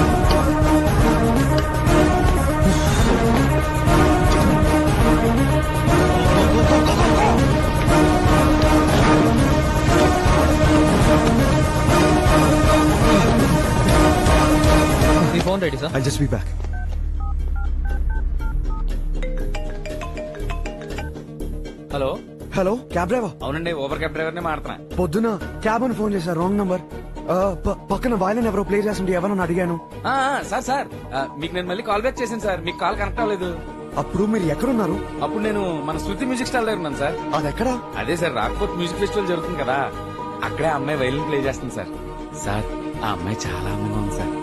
[SPEAKER 17] మీ phone ready sir
[SPEAKER 3] I just be back
[SPEAKER 4] hello
[SPEAKER 3] hello cab driver
[SPEAKER 4] అవునండి ఊబర్ క్యాబ్ డ్రైవర్ నే మాడుతున్నా
[SPEAKER 3] పొద్దున క్యాబ్ అని ఫోన్ చేశారు రాంగ్ నంబర్ పక్కన వాయిలన్ ఎవరో ప్లే చేస్తుంటే ఎవరని అడిగాను
[SPEAKER 4] ఆ, ఆ, సార్ సార్ ఆ, మీకు నేను మళ్ళీ కాల్ బ్యాక్ చేశాను సార్ మీకు కాల్ కనెక్ట్ అవ్వలేదు
[SPEAKER 3] అప్పుడు మీరు ఎక్కడున్నారు
[SPEAKER 4] అప్పుడు నేను మన శృతి మ్యూజిక్ స్టాల్ దగ్గర ఉన్నాను సార్
[SPEAKER 3] అది ఎక్కడా
[SPEAKER 4] అదే సార్ రాక్పోర్ట్ మ్యూజిక్ ఫెస్టివల్ జరుగుతుంది కదా అక్కడే ఆ అమ్మాయి వైలిన్ ప్లే చేస్తుంది సార్ సార్ ఆ అమ్మాయి చాలా అందంగా ఉంది సార్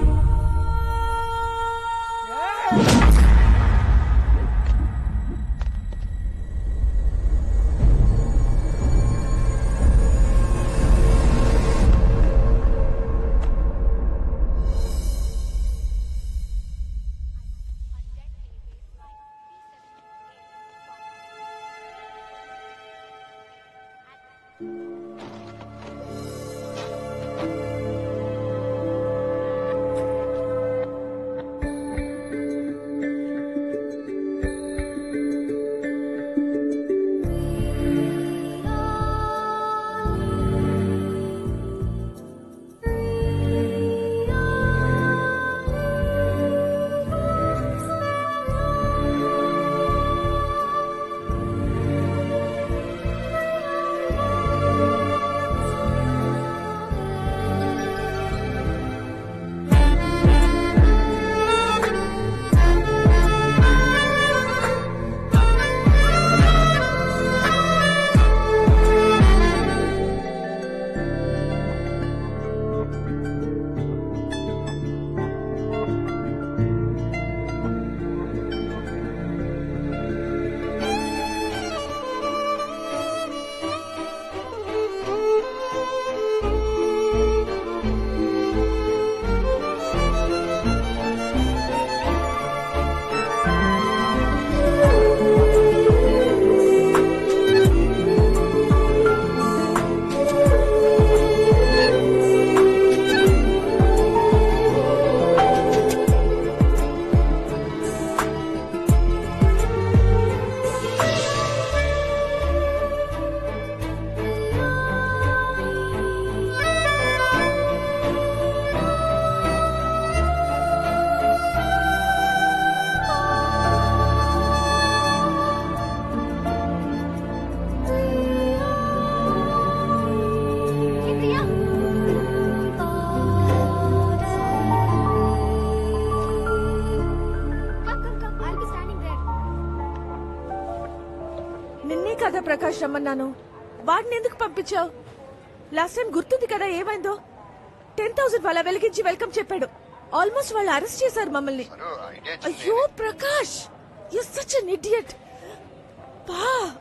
[SPEAKER 12] ప్రకాష్ రమ్మన్నాను వాడిని ఎందుకు పంపించావు లాస్ట్ టైం గుర్తుంది కదా ఏమైందో టెన్ థౌసండ్ వాళ్ళ వెలిగించి వెల్కమ్ చెప్పాడు ఆల్మోస్ట్ వాళ్ళు అరెస్ట్ చేశారు మమ్మల్ని అయ్యో Prakash you such an idiot పా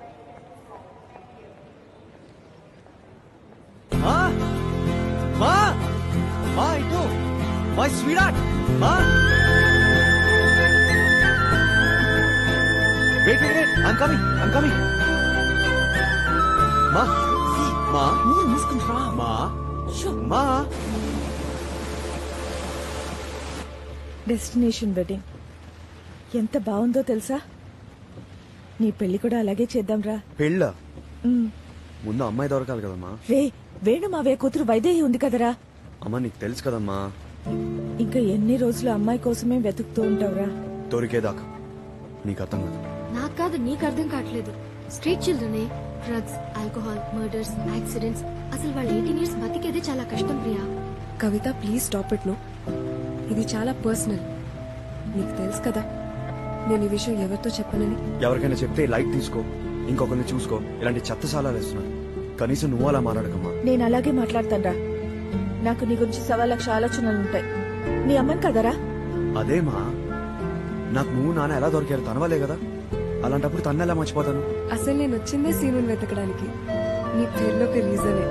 [SPEAKER 3] మా మా మా ఇటు మై స్వీడార్ట్ మా wait wait wait I'm coming I'm coming మా మా
[SPEAKER 12] మూసుకుంటా
[SPEAKER 3] మా మా
[SPEAKER 12] డెస్టినేషన్ వెడ్డింగ్ ఎంత బాగుందో తెలుసా నీ పెళ్లి కూడా అలాగే చేద్దాంరా
[SPEAKER 2] పెళ్ళ
[SPEAKER 12] ఉమ్.
[SPEAKER 2] ముందు అమ్మాయి దొరకాలి కదమ్మా
[SPEAKER 12] రే వేణు మావే కూతురు వైదేహి ఉంది కదరా
[SPEAKER 2] అమ్మ నీకు తెలుసు కదమ్మా
[SPEAKER 12] ఇంకా ఎన్ని రోజులు అమ్మాయి కోసమే వెతుకుతూ ఉంటావురా
[SPEAKER 2] దొరికేదాకా నీకు అర్థం కాదు
[SPEAKER 14] నాకు కాదు నీకు అర్థం కావట్లేదు స్ట్రీట్ చిల్డ్రనే డ్రగ్స్ ఆల్కహాల్ మర్డర్స్ యాక్సిడెంట్స్ అసలు వాళ్ళు ఎయిటీన్ ఇయర్స్ బతికేదే చాలా కష్టం Priya
[SPEAKER 18] Kavitha please stop it no ఇది చాలా పర్సనల్ నీకు తెలుసు కదా నేను ఈ విషయం ఎవరితో చెప్పనని
[SPEAKER 2] ఎవరికైనా చెప్తే లైట్ తీసుకో ఇంకొకరిని చూసుకో ఇలాంటి చెత్త సాలాలు వేస్తున్నాను కనీసం నువ్వు అలా మాట్లాడకమ్మా
[SPEAKER 12] నేను అలాగే మాట్లాడతాన్రా నాకు నీ గురించి సవా లక్ష ఆలోచనలు ఉంటాయి నీ అమ్మని కదరా
[SPEAKER 2] అదేమా నాకు నువ్వు నాన్న ఎలా దొరికారు తనవలే కదా అలాంటప్పుడు తన్ను ఎలా మర్చిపోతాను
[SPEAKER 18] అసలు నేను వచ్చిందే సీనుని వెతకడానికి నీ పేరులో ఒక రీజనే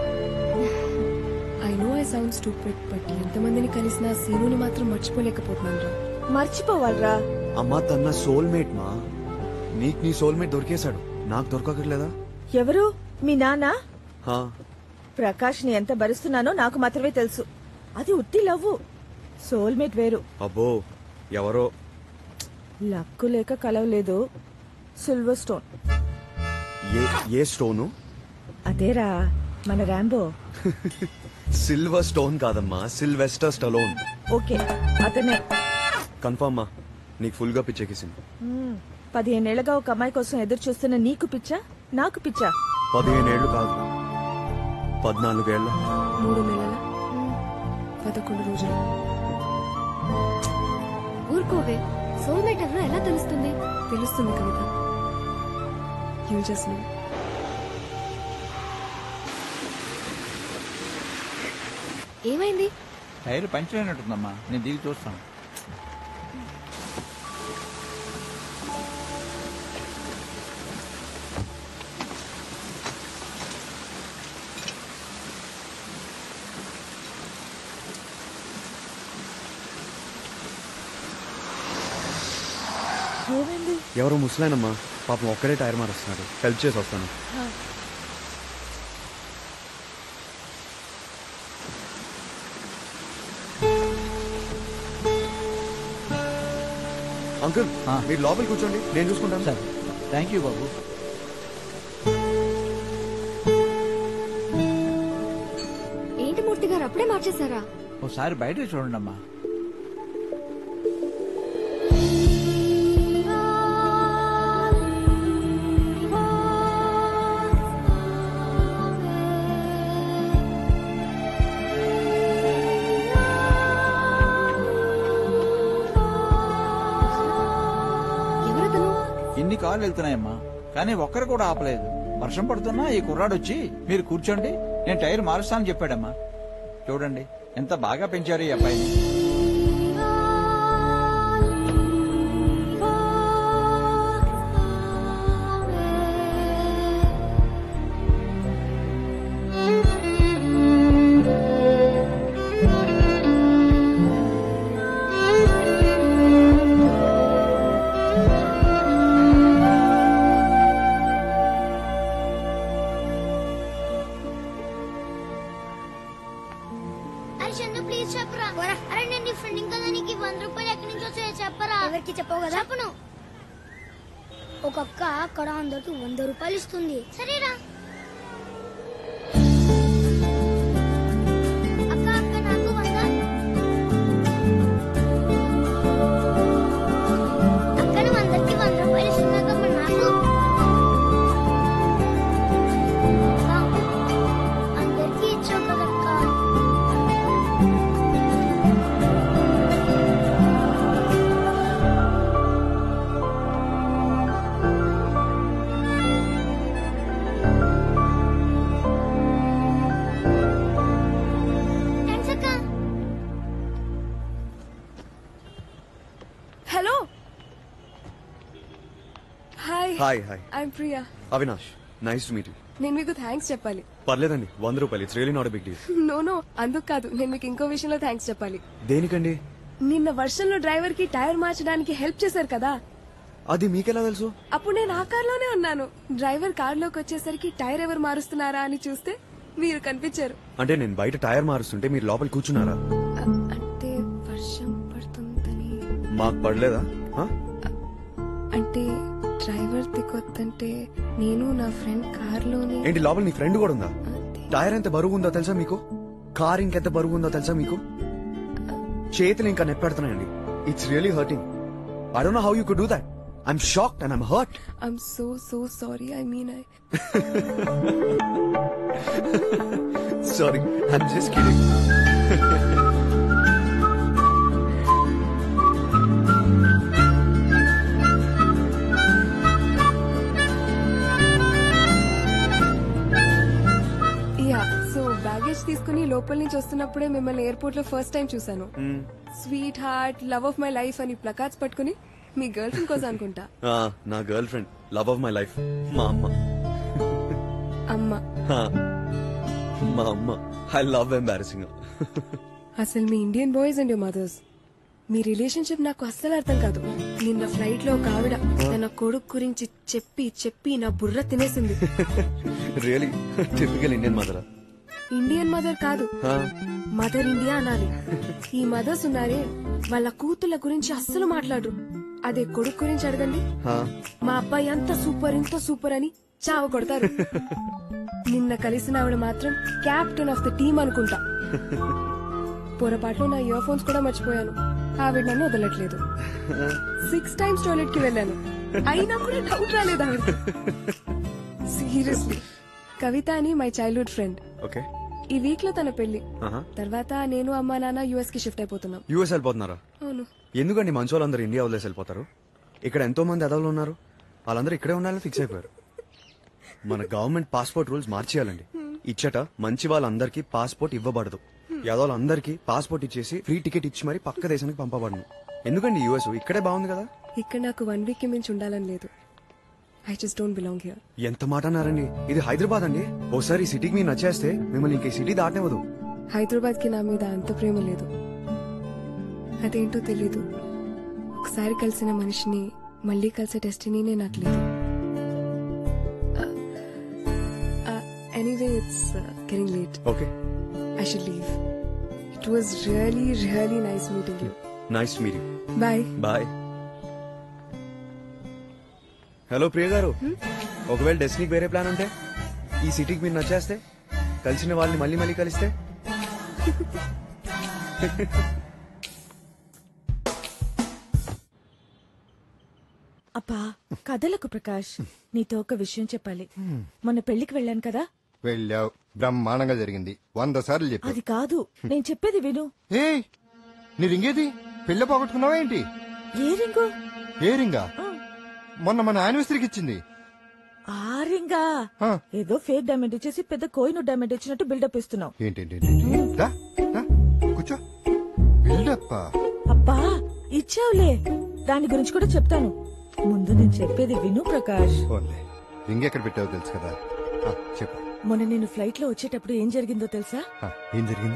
[SPEAKER 18] I know I sound stupid but ఎంతమందిని కలిసినా సీనుని మాత్రం మర్చిపోలేకపోతున్నాను రా
[SPEAKER 12] మర్చిపోవాలరా
[SPEAKER 2] అమ్మా తన సోల్మేట్ మా నీకు నీ సోల్మేట్ దొరికేశాడు నాకు దొరకట్లేదా
[SPEAKER 12] ఎవరు మీ నాన్న
[SPEAKER 2] హా
[SPEAKER 12] ప్రకాష్ ని ఎంత భరిస్తున్నానో నాకు మాత్రమే తెలుసు అది ఉత్తి లవ్వు సోల్మేట్ వేరు
[SPEAKER 2] అబ్బో ఎవరో
[SPEAKER 12] లక్కు లేక కలవలేదు సిల్వర్ స్టోన్
[SPEAKER 2] ఏ ఏ స్టోను
[SPEAKER 12] అదేరా మన ర్యాంబో
[SPEAKER 2] సిల్వర్ స్టోన్ కాదమ్మా సిల్వెస్టర్ స్టలోన్
[SPEAKER 12] ఓకే అతనే
[SPEAKER 2] కన్ఫర్మ్ మా నీకు ఫుల్ గా పిచ్చెక్కేసింది
[SPEAKER 12] మ్మ్. పదిహేనేళ్లుగా ఒక అమ్మాయి కోసం ఎదురు చూస్తున్న నీకు పిచ్చా నాకు పిచ్చా
[SPEAKER 2] పదిహేనేళ్లు కాదు పద్నాలుగేళ్ల
[SPEAKER 18] మూడు నెలల పదకొండు రోజులు
[SPEAKER 14] ఊరుకోవే సోల్మేట్ ఎవరో ఎలా తెలుస్తుంది
[SPEAKER 18] తెలుస్తుంది కవిత యూ జస్ట్ నో
[SPEAKER 14] ఏమైంది
[SPEAKER 19] టైర్ పంచర్ అయినట్టుందమ్మా నేను దిగి చూస్తాను
[SPEAKER 12] ఏమైంది
[SPEAKER 2] ఎవరో ముసలాయనమ్మా పాపం ఒక్కడే టైర్ మారుస్తున్నాడు హెల్ప్ చేసి వస్తాను అంకుల్ మీరు లోపల కూర్చోండి నేను చూసుకుంటాను
[SPEAKER 19] సార్ థ్యాంక్ యూ బాబు
[SPEAKER 14] ఏంటి మూర్తి గారు అప్పుడే మార్చేశారా
[SPEAKER 19] ఒకసారి బయట చూడండి అమ్మా
[SPEAKER 14] ఎవరతను
[SPEAKER 19] ఇన్ని కార్లు వెళ్తున్నాయమ్మా కానీ ఒక్కరు కూడా ఆపలేదు వర్షం పడుతున్నా ఈ కుర్రాడు వచ్చి మీరు కూర్చోండి నేను టైర్ మారుస్తానని చెప్పాడమ్మా చూడండి ఎంత బాగా పెంచారు ఈ అబ్బాయిని
[SPEAKER 6] అరే చందు ప్లీజ్ చెప్పరా అరే నేను నీ ఫ్రెండ్ కదా నీకు ఈ వంద రూపాయలు ఎక్కడి నుంచి వచ్చాయో చెప్పరా ఎవరికి చెప్పవు కదా చెప్పను ఒక అక్క అక్కడ అందరికి వంద రూపాయలు ఇస్తుంది సరేరా అక్క అక్క నాకు వంద అక్క నువ్వు అందరికి వంద రూపాయలు ఇస్తున్నావు కదా మరి నాకు అక్క, అందరికీ ఇచ్చావు కదక్క
[SPEAKER 2] hi hi
[SPEAKER 18] I'm Priya
[SPEAKER 2] Avinash nice to meet you
[SPEAKER 18] నేను మీకు థ్యాంక్స్ చెప్పాలి
[SPEAKER 2] పర్లేదండి వంద రూపాయలు it's really not big deal
[SPEAKER 18] no no అందుకు కాదు నేను మీకు ఇంకో విషయంలో థ్యాంక్స్ చెప్పాలి
[SPEAKER 2] దేనికండి
[SPEAKER 18] నిన్న వర్షంలో డ్రైవర్ కి టైర్ మార్చడానికి హెల్ప్ చేశారు కదా
[SPEAKER 2] అది మీకెలా తెలుసు
[SPEAKER 18] అప్పుడు నేను ఆ కార్లోనే ఉన్నాను డ్రైవర్ కార్లోకి వచ్చేసరికి టైర్ ఎవరు మారుస్తున్నారా అని చూస్తే మీరు కనిపించారు
[SPEAKER 2] అంటే నేను బయట టైర్ మారుస్తుంటే మీరు లోపల కూర్చున్నారా
[SPEAKER 18] అంటే వర్షం పడుతుందని
[SPEAKER 2] మాకు పడలేదా ఆ?
[SPEAKER 18] అంటే డ్రైవర్ దిగొద్దంటే నేను నా ఫ్రెండ్ కార్లోనే
[SPEAKER 2] ఏంటి లోపల నీ ఫ్రెండ్ కూడా ఉందా టైర్ ఎంత బరువు ఉందో తెలుసా మీకు కార్ ఇంకెంత బరువు ఉందో తెలుసా మీకు చేతులు ఇంకా నెప్పెడుతున్నాయండి it's really hurting I don't know how you could do that I'm shocked and I'm hurt
[SPEAKER 18] I'm so so sorry I mean I
[SPEAKER 2] sorry I'm just kidding
[SPEAKER 18] yeah so baggage తీసుకుని లోపల నుంచి వస్తున్నప్పుడే మిమ్మల్ని ఎయిర్పోర్ట్ లో first time చూసాను sweet heart love of my life అని placards పట్టుకుని మీ గర్ల్ ఫ్రెండ్ కోసం అనుకుంటా
[SPEAKER 2] నా girl friend love of my life మా అమ్మ
[SPEAKER 18] అమ్మ
[SPEAKER 2] ఆ, మా అమ్మ ఐ లవ్ ఎంబారసింగ్
[SPEAKER 18] అసలు మీ ఇండియన్ బాయ్స్ అండ్ మదర్స్ మీ రిలేషన్షిప్ నాకు అస్సలు అర్థం కాదు నిన్న ఫ్లైట్ లో ఒక ఆవిడ తన కొడుకు గురించి చెప్పి చెప్పి నా బుర్ర తినేసింది
[SPEAKER 2] really typical Indian mother
[SPEAKER 18] Indian mother కాదు మదర్ ఇండియా అనాలి ఈ మదర్స్ ఉన్నారే వాళ్ళ కూతుళ్ళ గురించి అస్సలు మాట్లాడరు అదే కొడుకు గురించి అడగండి మా అబ్బాయి అంత సూపర్ ఇంత సూపర్ అని చావ కొడతారు నిన్న కలిసిన ఆవిడ మాత్రం క్యాప్టెన్ ఆఫ్ ద టీమ్ అనుకుంటా పొరపాట్లో నా ఇయర్ ఫోన్స్ కూడా మర్చిపోయాను ఆవిడ నన్ను వదలట్లేదు సిక్స్ టైమ్స్ టాయిలెట్ కి వెళ్ళాను అయినా కూడా డౌట్ రాలేదు ఆవిడ సీరియస్లీ కవిత అని మై చైల్డ్హుడ్ ఫ్రెండ్
[SPEAKER 2] ఓకే
[SPEAKER 18] ఈ వీక్ లో తన పెళ్లి తర్వాత నేను అమ్మా నాన్న యుఎస్ కి షిఫ్ట్ అయిపోతున్నాం
[SPEAKER 2] యూఎస్ వెళ్ళిపోతున్నారా
[SPEAKER 18] అవును
[SPEAKER 2] ఎందుకండి మంచి వాళ్ళందరూ ఇండియా వదిలేసి వెళ్ళిపోతారు ఇక్కడ ఎంతో మంది అదవులు ఉన్నారు వాళ్ళందరూ ఇక్కడే ఉండాలని ఫిక్స్ అయిపోయారు మన గవర్నమెంట్ పాస్పోర్ట్ రూల్స్ మార్చేయాలండి ఇచ్చట మంచి వాళ్ళందరికీ పాస్పోర్ట్ ఇవ్వబడదు యాదవులందరికీ పాస్పోర్ట్ ఇచ్చేసి ఫ్రీ టికెట్ ఇచ్చి మరి పక్క దేశానికి పంపబడను ఎందుకండి యుఎస్ ఇక్కడే బాగుంది కదా
[SPEAKER 18] ఇక్కడ నాకు వన్ వీక్ కి మించి ఉండాలని లేదు I just don't belong here
[SPEAKER 2] ఎంత మాట అన్నారండి ఇది హైదరాబాద్ అండి ఓసారి ఈ సిటీకి మీరు నచ్చేస్తే మిమ్మల్ని ఇంక ఈ సిటీ దాటనివ్వదు
[SPEAKER 18] హైదరాబాద్ కి నా మీద అంత ప్రేమ లేదు అదేంటో తెలీదు ఒకసారి కలిసిన మనిషిని మళ్ళీ కలిసే డెస్టినీనే నాకు లేదు anyway it's getting late
[SPEAKER 2] okay
[SPEAKER 18] I should leave it was really really nice meeting you
[SPEAKER 2] nice meeting
[SPEAKER 18] you
[SPEAKER 2] bye bye hello Priya garu డెస్టినీకి వేరే ప్లాన్ ఉంటే ఈ సిటీకి మీరు నచ్చేస్తే కలిసిన వాళ్ళని మళ్ళీ మళ్ళీ కలిస్తే
[SPEAKER 7] అబ్బా కథలకు ప్రకాష్ నీతో ఒక విషయం చెప్పాలి మొన్న పెళ్లికి వెళ్ళాను కదా
[SPEAKER 10] వెళ్ళావు బ్రహ్మాండంగా జరిగింది వంద సార్లు చెప్పావు
[SPEAKER 7] అది కాదు నేను చెప్పేది విను
[SPEAKER 10] ఏ నీ రింగేది పెళ్ళి పోగొట్టుకున్నావా ఏంటి
[SPEAKER 7] ఏ రింగు
[SPEAKER 10] ఏ రింగా మొన్న మన యానివర్సరీకి ఇచ్చింది
[SPEAKER 7] ఆ రింగా ఏదో ఫేక్ డైమండ్ ఇచ్చేసి పెద్ద కోయిన్ డైమండ్ ఇచ్చినట్టు బిల్డప్ ఇస్తున్నావు
[SPEAKER 10] ఏంటేంటి దా దా, కూర్చో బిల్డప్
[SPEAKER 7] అబ్బా ఇచ్చావులే దాని గురించి కూడా చెప్తాను ముందు నేను చెప్పేది విను ప్రకాష్
[SPEAKER 10] ఓన్లే రింగ్ ఎక్కడ పెట్టావో తెలుసు కదా ఆ, చెప్పు
[SPEAKER 7] మొన్న నేను ఫ్లైట్ లో వచ్చేటప్పుడు ఏం జరిగిందో తెలుసా
[SPEAKER 10] ఆ, ఏం జరిగింది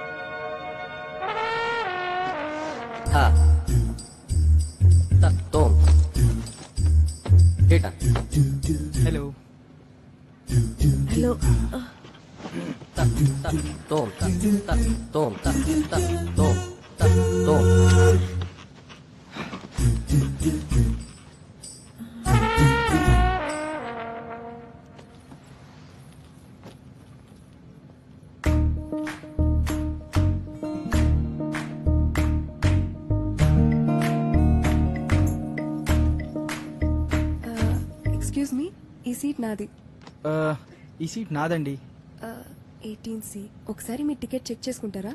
[SPEAKER 5] Tom. Data.
[SPEAKER 17] Hello
[SPEAKER 7] hello
[SPEAKER 5] Tom. Tom. Tom. Tom.
[SPEAKER 18] Excuse me ఈ సీట్ నాది
[SPEAKER 16] ఈ సీట్ నాదండి
[SPEAKER 18] ఎయిటీన్ సి ఒకసారి మీ టికెట్ చెక్ చేసుకుంటారా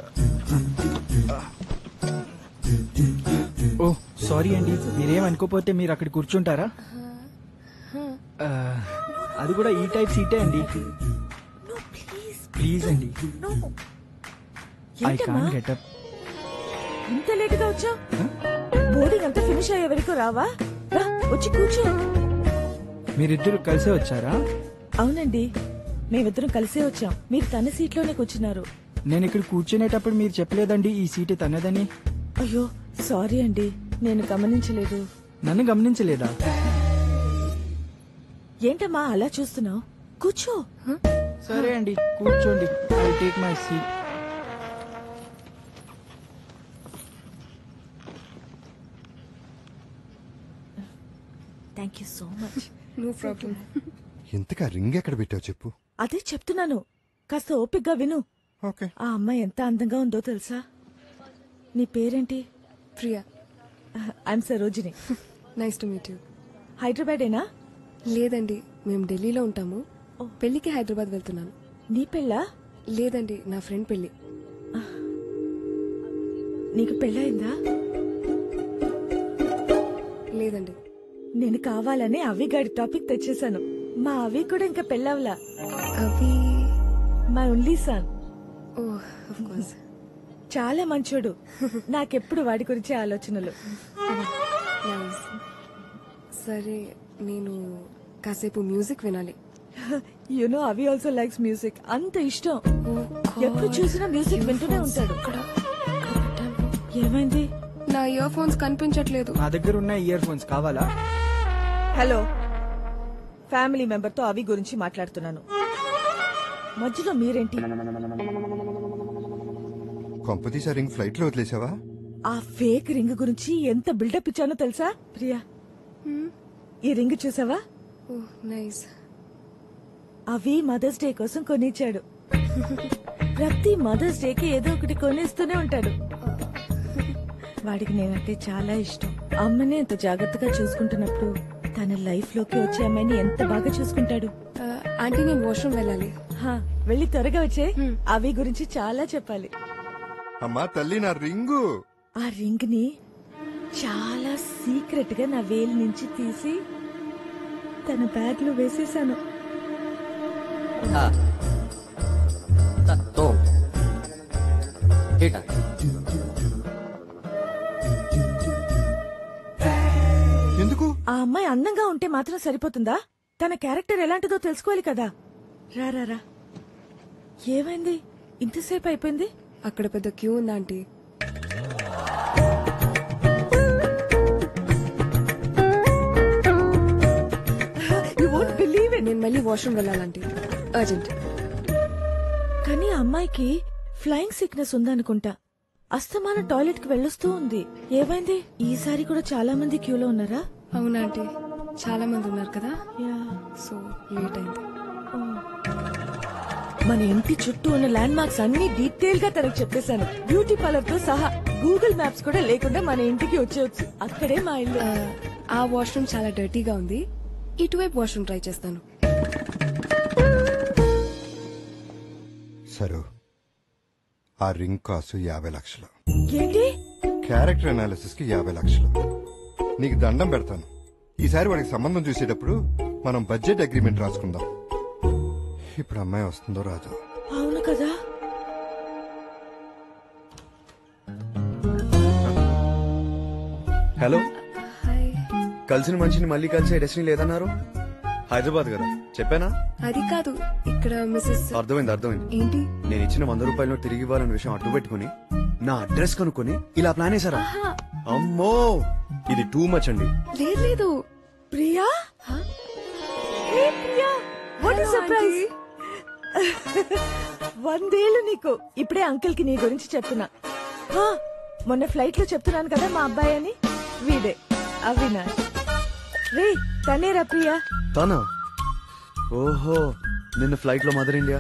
[SPEAKER 16] ఓ సారీ అండి మీరేం అనుకోపోతే మీరు అక్కడ కూర్చుంటారా ఆ, అది కూడా ఈ టైప్ సీటే అండి ప్లీజ్ అండి ఐ
[SPEAKER 7] ఏంటమ్మా?
[SPEAKER 16] కాన్ గెటప్
[SPEAKER 7] ఇంత లేట్ గా వచ్చా బోర్డింగ్ అంతా ఫినిష్ అయ్యే వరకు రావా రా వచ్చి కూర్చో
[SPEAKER 20] మీరిద్దరు కలిసే వచ్చారా
[SPEAKER 12] అవునండి మేమిద్దరం కలిసే వచ్చాం మీరు తన సీట్లోనే కూర్చున్నారు
[SPEAKER 20] నేను ఇక్కడ కూర్చునేటప్పుడు మీరు చెప్పలేదండి ఈ సీటు తనదని
[SPEAKER 12] అయ్యో సారీ అండి నేను గమనించలేదు
[SPEAKER 20] నన్ను గమనించలేదా
[SPEAKER 12] ఏంటమ్మా అలా చూస్తున్నావు కూర్చో
[SPEAKER 20] సరే అండి కూర్చోండి I take my seat
[SPEAKER 12] thank you so much
[SPEAKER 14] no problem
[SPEAKER 10] ఇంతకా రింగ్ ఎక్కడ పెట్టావు చెప్పు
[SPEAKER 12] అదే చెప్తున్నాను కాస్త ఓపిగ్గా విను
[SPEAKER 10] ఓకే
[SPEAKER 12] ఆ అమ్మాయి ఎంత అందంగా ఉందో తెలుసా నీ పేరేంటి
[SPEAKER 14] Priya
[SPEAKER 12] I'm Sarojini
[SPEAKER 14] nice to meet you
[SPEAKER 12] హైదరాబాదేనా
[SPEAKER 14] లేదండి మేము ఢిల్లీలో ఉంటాము పెళ్లికి హైదరాబాద్ వెళ్తున్నాను
[SPEAKER 12] నీ పెళ్ళా
[SPEAKER 14] లేదండి నా ఫ్రెండ్ పెళ్లి
[SPEAKER 12] నీకు పెళ్ళయిందా
[SPEAKER 14] లేదండి
[SPEAKER 12] నేను కావాలని అవి గాడి టాపిక్ తెచ్చేశాను మా అవి కూడా ఇంకా పెళ్ళవలా
[SPEAKER 14] అవి
[SPEAKER 12] మా only son
[SPEAKER 14] oh of course
[SPEAKER 12] చాలా మంచోడు నాకెప్పుడు వాడి గురించి ఆలోచనలు
[SPEAKER 14] నైస్ సరే నేను కాసేపు మ్యూజిక్ వినాలి
[SPEAKER 12] యునో అవి ఆల్సో లైక్స్ మ్యూజిక్ అంత ఇష్టం ఎప్పుడు చూసినా మ్యూజిక్ వింటూనే ఉంటాడు ఏమైంది
[SPEAKER 14] నా ఇయర్ ఫోన్స్ కనిపించట్లేదు
[SPEAKER 20] నా దగ్గర ఉన్న ఇయర్ ఫోన్స్ కావాలా
[SPEAKER 12] హలో ఫ్యామిలీ మెంబర్ తో అవి గురించి మాట్లాడుతున్నాను మధ్యలో మీరేంటి
[SPEAKER 10] కొంపతీసా రింగ్ ఫ్లైట్ లో వదిలేసావా
[SPEAKER 12] ఆ ఫేక్ రింగ్ గురించి ఎంత బిల్డప్ ఇచ్చానో తెలుసా ప్రియా ఈ రింగ్ చూసావా
[SPEAKER 14] ఓ నైస్
[SPEAKER 12] అవి మదర్స్ డే కోసం కొనిచ్చాడు ప్రతి మదర్స్ డే కి ఏదో ఒకటి కొనిస్తూనే ఉంటాడు వాడికి నేనంటే చాలా ఇష్టం అమ్మని ఎంత జాగ్రత్తగా చూసుకుంటున్నప్పుడు తన లైఫ్ లోకి వచ్చే అమ్మాయిని ఎంత బాగా చూసుకుంటాడు
[SPEAKER 14] ఆంటీ నేను వాష్రూమ్ వెళ్ళాలి
[SPEAKER 12] హా, వెళ్ళి త్వరగా వచ్చే అవి గురించి చాలా చెప్పాలి
[SPEAKER 10] అమ్మా తల్లి నా రింగు
[SPEAKER 12] ఆ రింగ్ ని చాలా సీక్రెట్ గా నా వేలు నుంచి తీసి తన బ్యాగ్ లో వేసేసాను
[SPEAKER 10] ఎందుకు
[SPEAKER 12] ఆ అమ్మాయి అందంగా ఉంటే మాత్రం సరిపోతుందా తన క్యారెక్టర్ ఎలాంటిదో తెలుసుకోవాలి కదా రా రా రా ఏమైంది ఇంతసేపు అయిపోయింది
[SPEAKER 14] అక్కడ పెద్ద క్యూ ఉంది ఆంటీ నేను మళ్ళీ వాష్రూమ్ వెళ్ళాలంటే అర్జెంట్
[SPEAKER 12] కానీ ఆ అమ్మాయికి ఫ్లయింగ్ సిక్నెస్ ఉందనుకుంటా అస్తమానం టాయిలెట్ కి వెళ్ళొస్తూ ఉంది ఏమైంది ఈసారి కూడా చాలా మంది క్యూలో ఉన్నారా
[SPEAKER 14] అవునా ఆంటీ చాలా మంది ఉన్నారు కదా సో లేట్ అయింది
[SPEAKER 12] మన ఇంటి చుట్టూ ఉన్న ల్యాండ్ మార్క్స్ అన్ని డీటెయిల్ గా తనకు చెప్పేశాను బ్యూటీ పార్లర్ తో సహా గూగుల్ మ్యాప్స్ కూడా లేకుండా మన ఇంటికి వచ్చేయచ్చు అక్కడే మా ఇల్లు
[SPEAKER 14] ఆ వాష్రూమ్ చాలా డర్టీగా ఉంది ఇటువైపు వాష్రూమ్ ట్రై చేస్తాను
[SPEAKER 10] సరు ఆ రింగ్ కాసు యాభై లక్షలు
[SPEAKER 12] ఏంటి
[SPEAKER 10] క్యారెక్టర్ అనాలిసిస్ కి యాభై లక్షలు నీకు దండం పెడతాను ఈసారి వాడికి సంబంధం చూసేటప్పుడు మనం బడ్జెట్ అగ్రిమెంట్ రాసుకుందాం ఇప్పుడు అమ్మాయి వస్తుందో రాదో
[SPEAKER 12] అవును కదా
[SPEAKER 2] హలో కలిసిన మనిషిని మళ్ళీ కలిసే డెస్టినీ లేదన్నారు హైదరాబాద్ కదా చెప్పానా
[SPEAKER 14] అది కాదు ఇక్కడ మిస్సెస్
[SPEAKER 2] అర్థమైంది అర్థమైంది
[SPEAKER 14] ఏంటి
[SPEAKER 2] నేను ఇచ్చిన వంద రూపాయలు తిరిగి ఇవ్వాలన్న విషయం అడ్డు పెట్టుకుని నా అడ్రస్ కనుక్కొని ఇలా ప్లాన్ వేసారా అమ్మో ఇది టూ మచ్ అండి
[SPEAKER 14] లేదు లేదు
[SPEAKER 12] Priya hey Priya what
[SPEAKER 14] Hello,
[SPEAKER 12] surprise వందేళ్ళు నీకు ఇప్పుడే అంకుల్ కి నీ గురించి చెప్తున్నా హా, మొన్న ఫ్లైట్ లో చెప్తున్నాను కదా మా అబ్బాయి అని వీడే అవినాష్ రే తనేరా ప్రియా
[SPEAKER 2] తానా ఓహో నిన్న ఫ్లైట్ లో మదర్ ఇండియా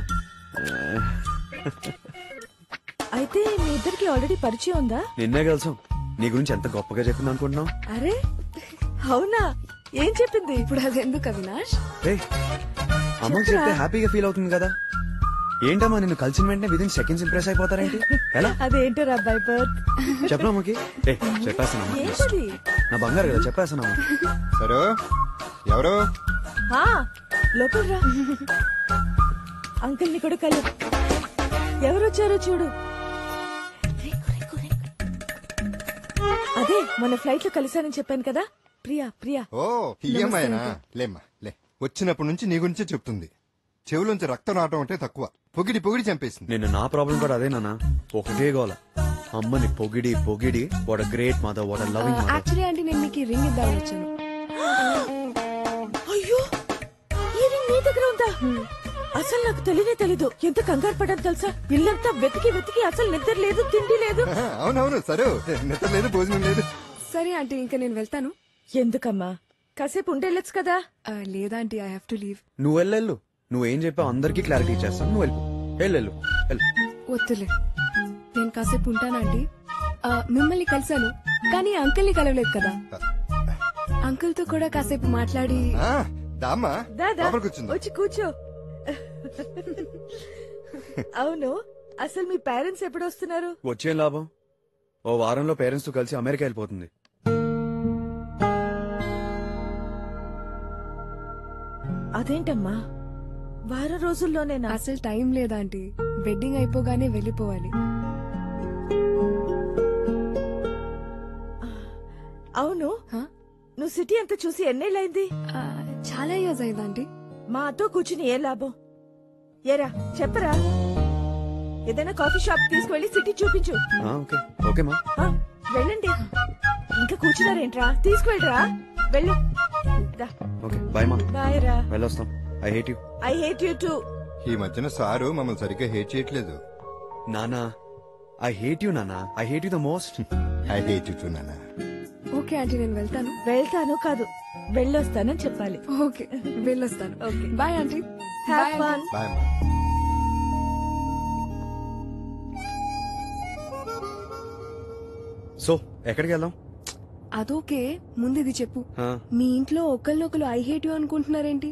[SPEAKER 12] అయితే మీ ఇద్దరికి ఆల్రెడీ పరిచయం ఉందా
[SPEAKER 2] నిన్నే కలిసాం నీ గురించి ఎంత గొప్పగా చెప్పింది అనుకుంటున్నావు
[SPEAKER 12] అరే అవునా ఏం చెప్పింది
[SPEAKER 14] ఇప్పుడు అది ఎందుకు అవినాష్
[SPEAKER 2] ఏయ్, అమ్మకి చెప్తే హ్యాపీగా ఫీల్ అవుతుంది కదా ఏంటమ్మా నిన్ను కలిసిన వెంటనే విదిన్ సెకండ్స్ ఇంప్రెస్ అయిపోతారేంటి ఎలా
[SPEAKER 12] అదేంటో అబ్బాయి బర్త్
[SPEAKER 2] చెప్పనా అమ్మకి ఏ చెప్పేస్తానమ్మా
[SPEAKER 12] ఏంటది
[SPEAKER 2] నా బంగారు కదా చెప్పేస్తానమ్మా
[SPEAKER 10] సరు ఎవరు
[SPEAKER 12] ఆ, లోపల రా అంకుల్ ని కూడా కలు ఎవరొచ్చారో చూడు అదే మన ఫ్లైట్ లో కలిసానని చెప్పాను కదా ప్రియా ప్రియా
[SPEAKER 10] ఓ ఈఎంఐనా లేమ్మా లే వచ్చినప్పటి నుంచి నీ గురించే చెప్తుంది చెవులోంచి రక్తం రావటం అంటే తక్కువ పొగిడి పొగిడి చంపేసింది
[SPEAKER 2] నిన్న నా ప్రాబ్లం కూడా అదే నాన్న ఒకటే గోల అమ్మని పొగిడి పొగిడి what great mother what loving mother
[SPEAKER 18] actually అంటే నేను మీకు ఈ రింగ్ ఇద్దామని వచ్చాను
[SPEAKER 12] అయ్యో ఈ రింగ్ నీ దగ్గర ఉందా అసలు నాకు తెలియనే తెలీదు ఎంత కంగారు పడ్డాను తెలుసా ఇల్లంతా వెతికి వెతికి అసలు నిద్ర లేదు తిండి లేదు
[SPEAKER 10] అవునవును సరే నిద్ర లేదు భోజనం లేదు
[SPEAKER 18] సరే ఆంటీ ఇంకా నేను వెళ్తాను
[SPEAKER 12] ఎందుకమ్మా కాసేపు ఉండేళ్ళొచ్చు కదా
[SPEAKER 18] ఆ, లేదా aunty I have to leave
[SPEAKER 2] నువ్వు వెళ్ళెళ్ళు నువ్వేం చెప్పావు అందరికీ క్లారిటీ ఇచ్చేస్తాను నువ్వు వెళ్ళిపో వెళ్ళు వెళ్ళు
[SPEAKER 18] వద్దులే నేను కాసేపు ఉంటానా ఆంటీ ఆ, మిమ్మల్ని కలిశాను కానీ అంకుల్ని కలవలేదు కదా అంకుల్ తో కూడా కాసేపు మాట్లాడి
[SPEAKER 10] ఆ, దామ్మా
[SPEAKER 12] దాదా
[SPEAKER 10] లోపలికి కూర్చుందాం.
[SPEAKER 12] వచ్చి కూర్చో అవును అసలు మీ పేరెంట్స్ ఎప్పుడు వస్తున్నారు
[SPEAKER 2] వచ్చేం లాభం ఓ వారంలో పేరెంట్స్ తో కలిసి అమెరికా వెళ్ళిపోతుంది
[SPEAKER 12] అదేంటమ్మా వారం రోజుల్లోనేనా
[SPEAKER 18] అసలు టైం లేదా ఆంటీ వెడ్డింగ్ అయిపోగానే వెళ్ళిపోవాలి
[SPEAKER 12] అవును నువ్వు సిటీ అంతా చూసి ఎన్నేళ్ళైంది
[SPEAKER 18] చాలా ఇయర్స్ అయింది ఆంటీ
[SPEAKER 12] మాతో కూర్చుని ఏ లాభం ఏరా చెప్పరా ఏదైనా కాఫీ షాప్ తీసుకువెళ్ళి సిటీ చూపించు
[SPEAKER 2] ఆ, ఓకే ఓకే మా
[SPEAKER 12] ఆ, వెళ్ళండి ఇంకా కూర్చున్నారేంట్రా తీసుకువెళ్ళరా వెళ్ళు దా.
[SPEAKER 2] ఓకే బాయ్ మా
[SPEAKER 12] బాయ్ రా
[SPEAKER 2] వెళ్ళొస్తాం I hate you
[SPEAKER 12] I hate you too
[SPEAKER 10] ఈ మధ్యన సారు మమ్మల్ని సరిగ్గా హేట్ చేయట్లేదు
[SPEAKER 2] నానా ఐ హేట్ యూ నానా I hate you the most
[SPEAKER 10] I hate you too నానా
[SPEAKER 18] ఓకే ఆంటీ నేను వెళ్తాను
[SPEAKER 12] వెళ్తాను కాదు వెళ్ళొస్తానని చెప్పాలి
[SPEAKER 18] ఓకే వెళ్ళొస్తాను okay bye aunty
[SPEAKER 12] have fun
[SPEAKER 10] bye
[SPEAKER 2] so ఎక్కడికి వెళ్దాం
[SPEAKER 18] అదోకే ముందు ఇది చెప్పు
[SPEAKER 2] ఆ,
[SPEAKER 18] మీ ఇంట్లో ఒకళ్ళొకరు ఐ హేట్ యూ అనుకుంటున్నారేంటి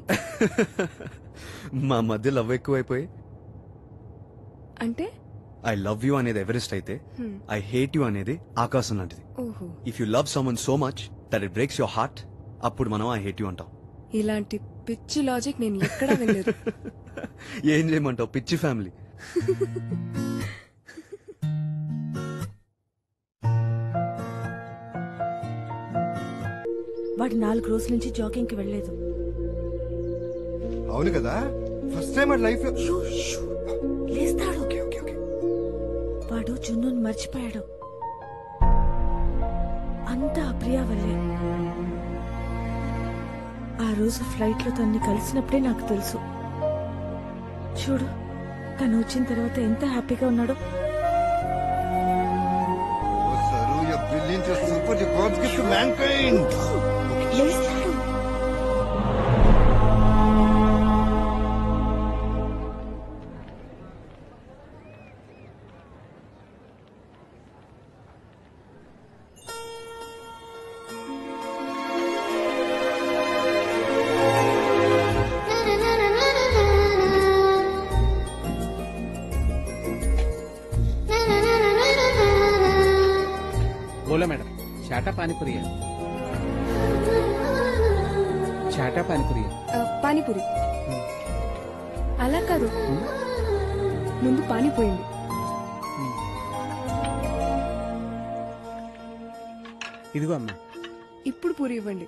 [SPEAKER 2] మా మధ్య లవ్ ఎక్కువైపోయి
[SPEAKER 18] అంటే
[SPEAKER 2] ఐ లవ్ యూ అనేది ఎవరెస్ట్ అయితే
[SPEAKER 18] Hmm.
[SPEAKER 2] ఐ హేట్ యూ అనేది ఆకాశం లాంటిది
[SPEAKER 18] ఓహో
[SPEAKER 2] if you love someone so much that it breaks your heart అప్పుడు మనం ఐ హేట్ యూ అంటాం
[SPEAKER 18] ఇలాంటి పిచ్చి లాజిక్ నేను ఎక్కడా వినలేదు
[SPEAKER 2] ఏం చేయమంటావు పిచ్చి ఫ్యామిలీ
[SPEAKER 12] వాడు నాలుగు రోజుల నుంచి జాగింగ్ కి వెళ్ళలేదు
[SPEAKER 10] అవును కదా ఫస్ట్ టైం లైఫ్ లో
[SPEAKER 12] లేస్తాడు వాడు జున్నుని మర్చిపోయాడు అంతా అప్రియా వల్లే ఆ రోజు ఫ్లైట్ లో తన్ని కలిసినప్పుడే నాకు తెలుసు చూడు తను వచ్చిన తర్వాత ఎంత హ్యాపీగా ఉన్నాడో
[SPEAKER 10] sir you brilliant super you God's gift to mankind
[SPEAKER 12] లేస్తాడు
[SPEAKER 4] बोलो मैडम चाटा पानीपुरी है चाटा पानीपुरी है
[SPEAKER 18] ఆ, పానీపూరి అలా కాదు ముందు పానీపోయింది
[SPEAKER 4] ఇదిగో అమ్మా
[SPEAKER 18] ఇప్పుడు పూరి ఇవ్వండి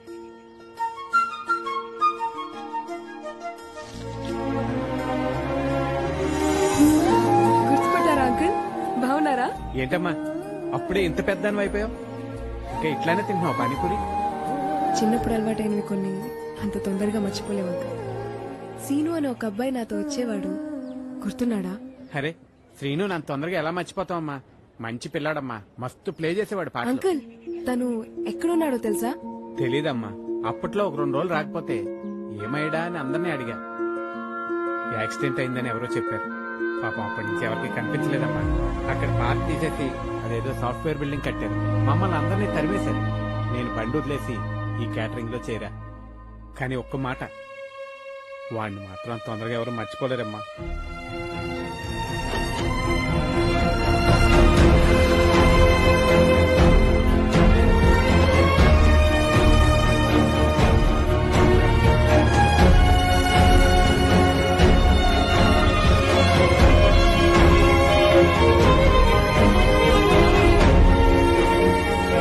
[SPEAKER 18] గుర్తుపట్టారా అంకుల్ బాగున్నారా
[SPEAKER 4] ఏంటమ్మా అప్పుడే ఇంత పెద్ద అయిపోయావు ఇంకా ఇట్లానే తింటున్నావు పానీపూరి
[SPEAKER 18] చిన్నప్పుడు అలవాటైనవి కొన్ని అంత తొందరగా మర్చిపోలేవు అంకుల్ సీను అని ఒక అబ్బాయి నాతో వచ్చేవాడు గుర్తున్నాడా
[SPEAKER 4] అరే శ్రీను నన్ను తొందరగా ఎలా మర్చిపోతావమ్మా మంచి పిల్లాడమ్మా మస్తు ప్లే చేసేవాడు పాటలు
[SPEAKER 18] అంకుల్ తను ఎక్కడున్నాడో తెలుసా
[SPEAKER 4] తెలీదమ్మా అప్పట్లో ఒక రెండు రోజులు రాకపోతే ఏమయ్యడా అని అందరినీ అడిగా యాక్సిడెంట్ అయిందని ఎవరో చెప్పారు పాపం అప్పటి నుంచి ఎవరికి కనిపించలేదమ్మా అక్కడ పార్క్ తీసేసి అదేదో సాఫ్ట్వేర్ బిల్డింగ్ కట్టారు మమ్మల్ని అందరినీ తరిమేశారు నేను బండి వదిలేసి ఈ క్యాటరింగ్ లో చేరా కానీ ఒక్క మాట వాడిని మాత్రం తొందరగా ఎవరు మర్చిపోలేరమ్మా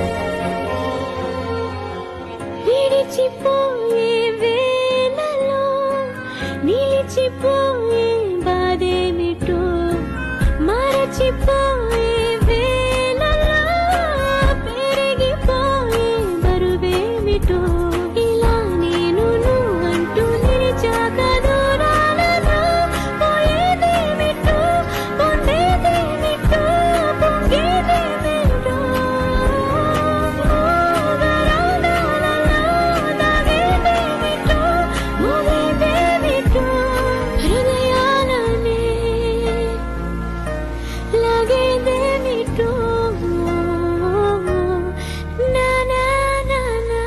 [SPEAKER 13] విడిచిపోయే వేళలో మరచిపోయే బాధేమిటో మరచిపోయే వేళలో పెరిగిపోయే బరువేమిటో ఇలా నేను నువ్వంటూ నిలిచాక దూరాలలో పోయేదేమిటో పొందేదేమిటో పొంగేదేమిటో దాగేదేమిటో మోగేదేమిటో హృదయాలనే లాగేదేమిటో నా నా నా నా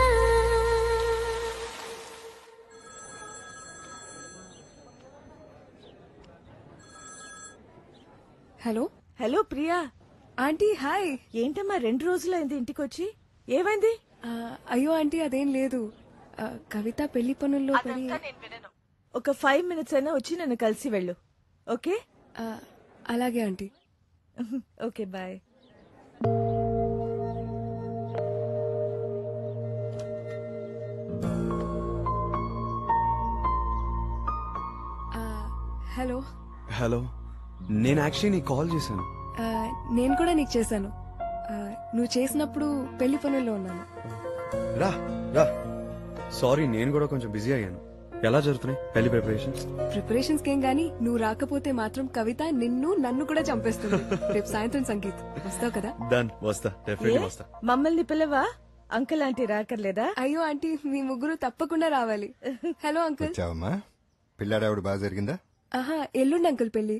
[SPEAKER 12] hello hello Priya aunty hi ఏంటమ్మా రెండు రోజులైంది ఇంటికి వచ్చి ఏమైంది అయ్యో ఆంటీ అదేం లేదు ఆ, కవిత పెళ్లి పనుల్లో పడి
[SPEAKER 7] ఒక ఫైవ్ మినిట్స్ అయినా వచ్చి నన్ను కలిసి వెళ్ళు ఓకే
[SPEAKER 12] ఆ, అలాగే ఆంటీ
[SPEAKER 7] ఓకే బాయ్
[SPEAKER 12] ఆ, హలో
[SPEAKER 2] హలో నేను యాక్చువల్లీ నీకు కాల్ చేశాను
[SPEAKER 12] ఆ, నేను కూడా నీకు చేశాను ఆ, నువ్వు చేసినప్పుడు పెళ్లి పనుల్లో ఉన్నాను
[SPEAKER 2] రా రా సారీ నేను కూడా కొంచెం బిజీ అయ్యాను ఎలా జరుగుతున్నాయి పెళ్లి ప్రిపరేషన్స్
[SPEAKER 12] ప్రిపరేషన్స్ కేం గానీ నువ్వు రాకపోతే మాత్రం కవిత నిన్ను నన్ను కూడా చంపేస్తుంది రేపు సాయంత్రం సంగీత్ వస్తావు కదా
[SPEAKER 2] డన్ వస్తా డెఫినెట్లీ
[SPEAKER 7] ఏ?
[SPEAKER 2] వస్తా
[SPEAKER 7] మమ్మల్ని పిల్లవా అంకుల్ ఆంటీ రాకర్లేదా
[SPEAKER 12] అయ్యో ఆంటీ మీ ముగ్గురు తప్పకుండా రావాలి హలో అంకుల్
[SPEAKER 10] వచ్చావమ్మా పిల్లాడావిడ బాగా జరిగిందా
[SPEAKER 12] ఆహా ఎల్లుండి అంకుల్ పెళ్లి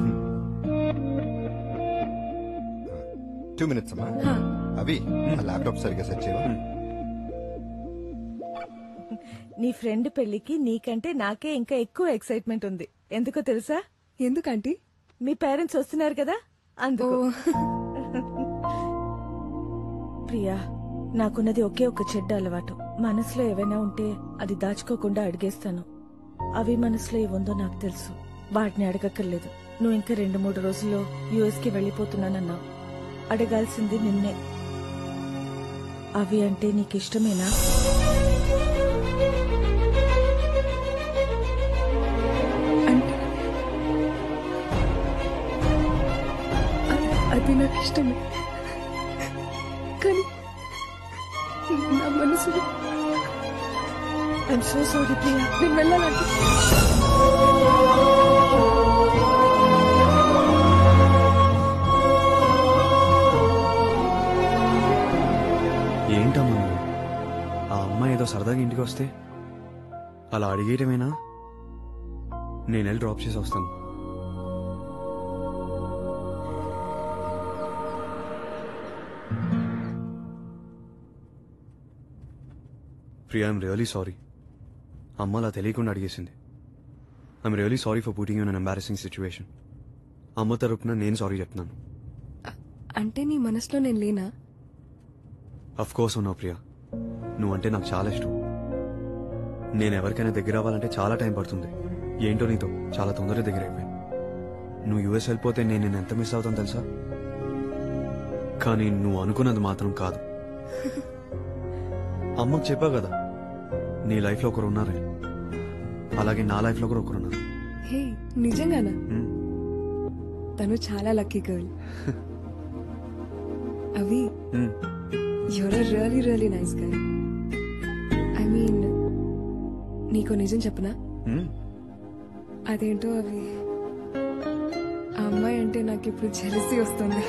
[SPEAKER 10] టూ మినిట్స్ అమ్మా అవి ఆ ల్యాప్టాప్ సరిగ్గా సెట్ చేయవా
[SPEAKER 7] నీ ఫ్రెండ్ పెళ్లికి నీకంటే నాకే ఇంకా ఎక్కువ ఎక్సైట్మెంట్ ఉంది ఎందుకో తెలుసా
[SPEAKER 12] ఎందుకంటే
[SPEAKER 7] మీ పేరెంట్స్ వస్తున్నారు కదా అందుకు ప్రియా నాకున్నది ఒకే ఒక చెడ్డ అలవాటు మనసులో ఏవైనా ఉంటే అది దాచుకోకుండా అడిగేస్తాను అవి మనసులో ఏముందో నాకు తెలుసు వాటిని అడగక్కర్లేదు నువ్వు ఇంకా రెండు మూడు రోజుల్లో యుఎస్ కి వెళ్ళిపోతున్నానన్నావు అడగాల్సింది నిన్నే అవి అంటే నీకు ఇష్టమేనా
[SPEAKER 12] అది నాకు ఇష్టమే కానీ నా మనసులో
[SPEAKER 7] ఐఎమ్ సో సారీ ప్రియా
[SPEAKER 12] నేను వెళ్ళాలంటే
[SPEAKER 2] ఏంటమ్మా నువ్వు? ఆ అమ్మాయి ఏదో సరదాగా ఇంటికి వస్తే అలా అడిగేయటమేనా నేను వెళ్ళి డ్రాప్ చేసి వస్తాను ప్రియా ఐఎమ్ రియలీ సారీ అమ్మ అలా తెలియకుండా అడిగేసింది I'm really sorry for putting you an embarrassing situation అమ్మ తరపున నేను సారీ చెప్తున్నాను
[SPEAKER 12] అంటే నీ మనసులో నేను లేనా
[SPEAKER 2] అఫ్ కోర్స్ ఉన్నావు ప్రియా నువ్వంటే నాకు చాలా ఇష్టం నేను ఎవరికైనా దగ్గర అవ్వాలంటే చాలా టైం పడుతుంది ఏంటో నీతో చాలా తొందరగా దగ్గర అయిపోయాను నువ్వు యుఎస్ వెళ్ళిపోతే నేను నేను ఎంత మిస్ అవుతాను తెలుసా కానీ నువ్వు అనుకున్నది మాత్రం కాదు అమ్మకు చెప్పావు కదా నీ లైఫ్లో ఒకరు ఉన్నారని అలాగే నా లైఫ్లో కూడా ఒకరు ఉన్నారు
[SPEAKER 12] హే నిజంగానా
[SPEAKER 2] Hmm.
[SPEAKER 12] తను చాలా లక్కీ గర్ల్ అవి
[SPEAKER 2] Hmm.
[SPEAKER 12] Your really really nice girl I mean నీకు నిజం చెప్పనా
[SPEAKER 2] Hmm.
[SPEAKER 12] అదేంటో అవి ఆ అమ్మాయి అంటే నాకు ఇప్పుడు జెలసీ వస్తుంది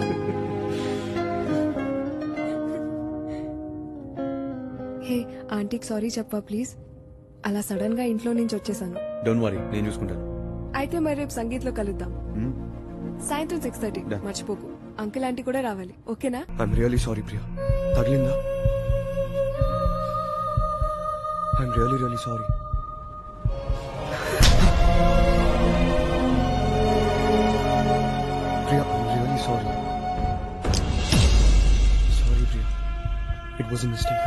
[SPEAKER 12] హే ఆంటీకి సారీ చెప్పా ప్లీజ్ అలా సడన్ గా ఇంట్లో నుంచి వచ్చేసాను
[SPEAKER 2] డోంట్ వరీ నేను చూసుకుంటాను
[SPEAKER 12] అయితే మరి రేపు సంగీత్లో కలుద్దాం
[SPEAKER 2] Hmm.
[SPEAKER 12] సాయంత్రం సిక్స్ థర్టీ
[SPEAKER 2] Done.
[SPEAKER 12] మర్చిపోకు అంకుల్ ఆంటీ కూడా రావాలి ఓకేనా
[SPEAKER 2] ఐఎమ్ రియలీ సారీ ప్రియా తగిలిందా I'm really really sorry Priya I'm really sorry sorry Priya it was mistake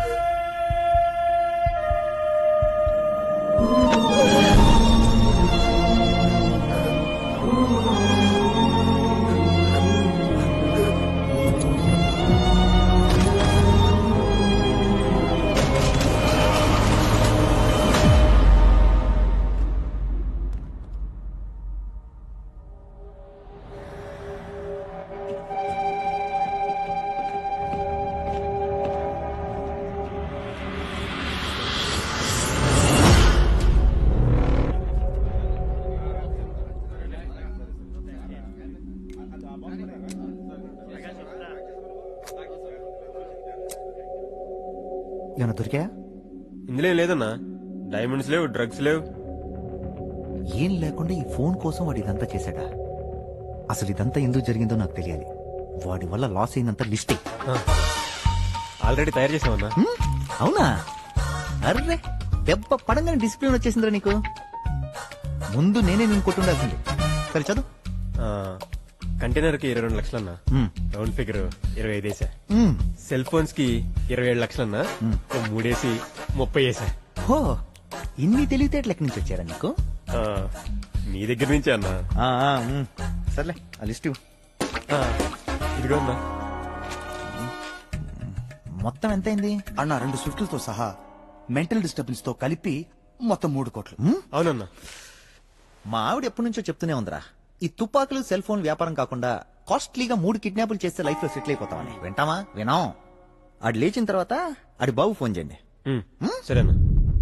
[SPEAKER 16] ఏమైనా దొరికాయా
[SPEAKER 2] ఇందులో ఏం లేదన్నా డైమండ్స్ లేవు డ్రగ్స్ లేవు
[SPEAKER 16] ఏం లేకుండా ఈ ఫోన్ కోసం వాడు ఇదంతా చేశాడా అసలు ఇదంతా ఎందుకు జరిగిందో నాకు తెలియాలి వాడి వల్ల లాస్ అయినంత లిస్టే
[SPEAKER 2] ఆల్రెడీ తయారు చేసామన్నా
[SPEAKER 16] అవునా అర్రే దెబ్బ పడంగానే డిసిప్లిన్ వచ్చేసిందిరా నీకు ముందు నేనే నేను కొట్టుండాల్సింది సరే చదువు
[SPEAKER 2] కంటైనర్ కి ఇరవై రెండు లక్షలన్నా
[SPEAKER 16] మ్మ్.
[SPEAKER 2] రౌండ్ ఫిగర్ ఇరవై ఐదు వేసా
[SPEAKER 16] మ్మ్.
[SPEAKER 2] సెల్ ఫోన్స్ కి ఇరవై ఏడు లక్షలన్నా ఓ మూడేసి ముప్పై వేసా
[SPEAKER 16] హో ఇన్ని తెలివితేటలు ఎక్కడి నుంచి వచ్చారా నీకు
[SPEAKER 2] ఆ, మీ దగ్గర నుంచే అన్నా
[SPEAKER 16] ఆ, ఆ, మ్. సర్లే ఆ లిస్ట్ ఇవ్వు.
[SPEAKER 2] ఆ, ఇదిగో అన్నా
[SPEAKER 16] మొత్తం ఎంతైంది
[SPEAKER 3] అన్న రెండు స్విఫ్ట్లతో సహా మెంటల్ డిస్టర్బెన్స్ తో కలిపి మొత్తం మూడు కోట్లు
[SPEAKER 2] అవునన్నా
[SPEAKER 16] మా ఆవిడ ఎప్పటి నుంచో చెప్తూనే ఉందిరా ఈ తుపాకులు సెల్ ఫోన్ వ్యాపారం కాకుండా కాస్ట్లీగా మూడు కిడ్నాపులు చేస్తే లైఫ్ లో సెటిల్ అయిపోతామని వింటామా వినాం ఆడు లేచిన తర్వాత ఆడి బాబు ఫోన్ చేయండి
[SPEAKER 2] సరేనా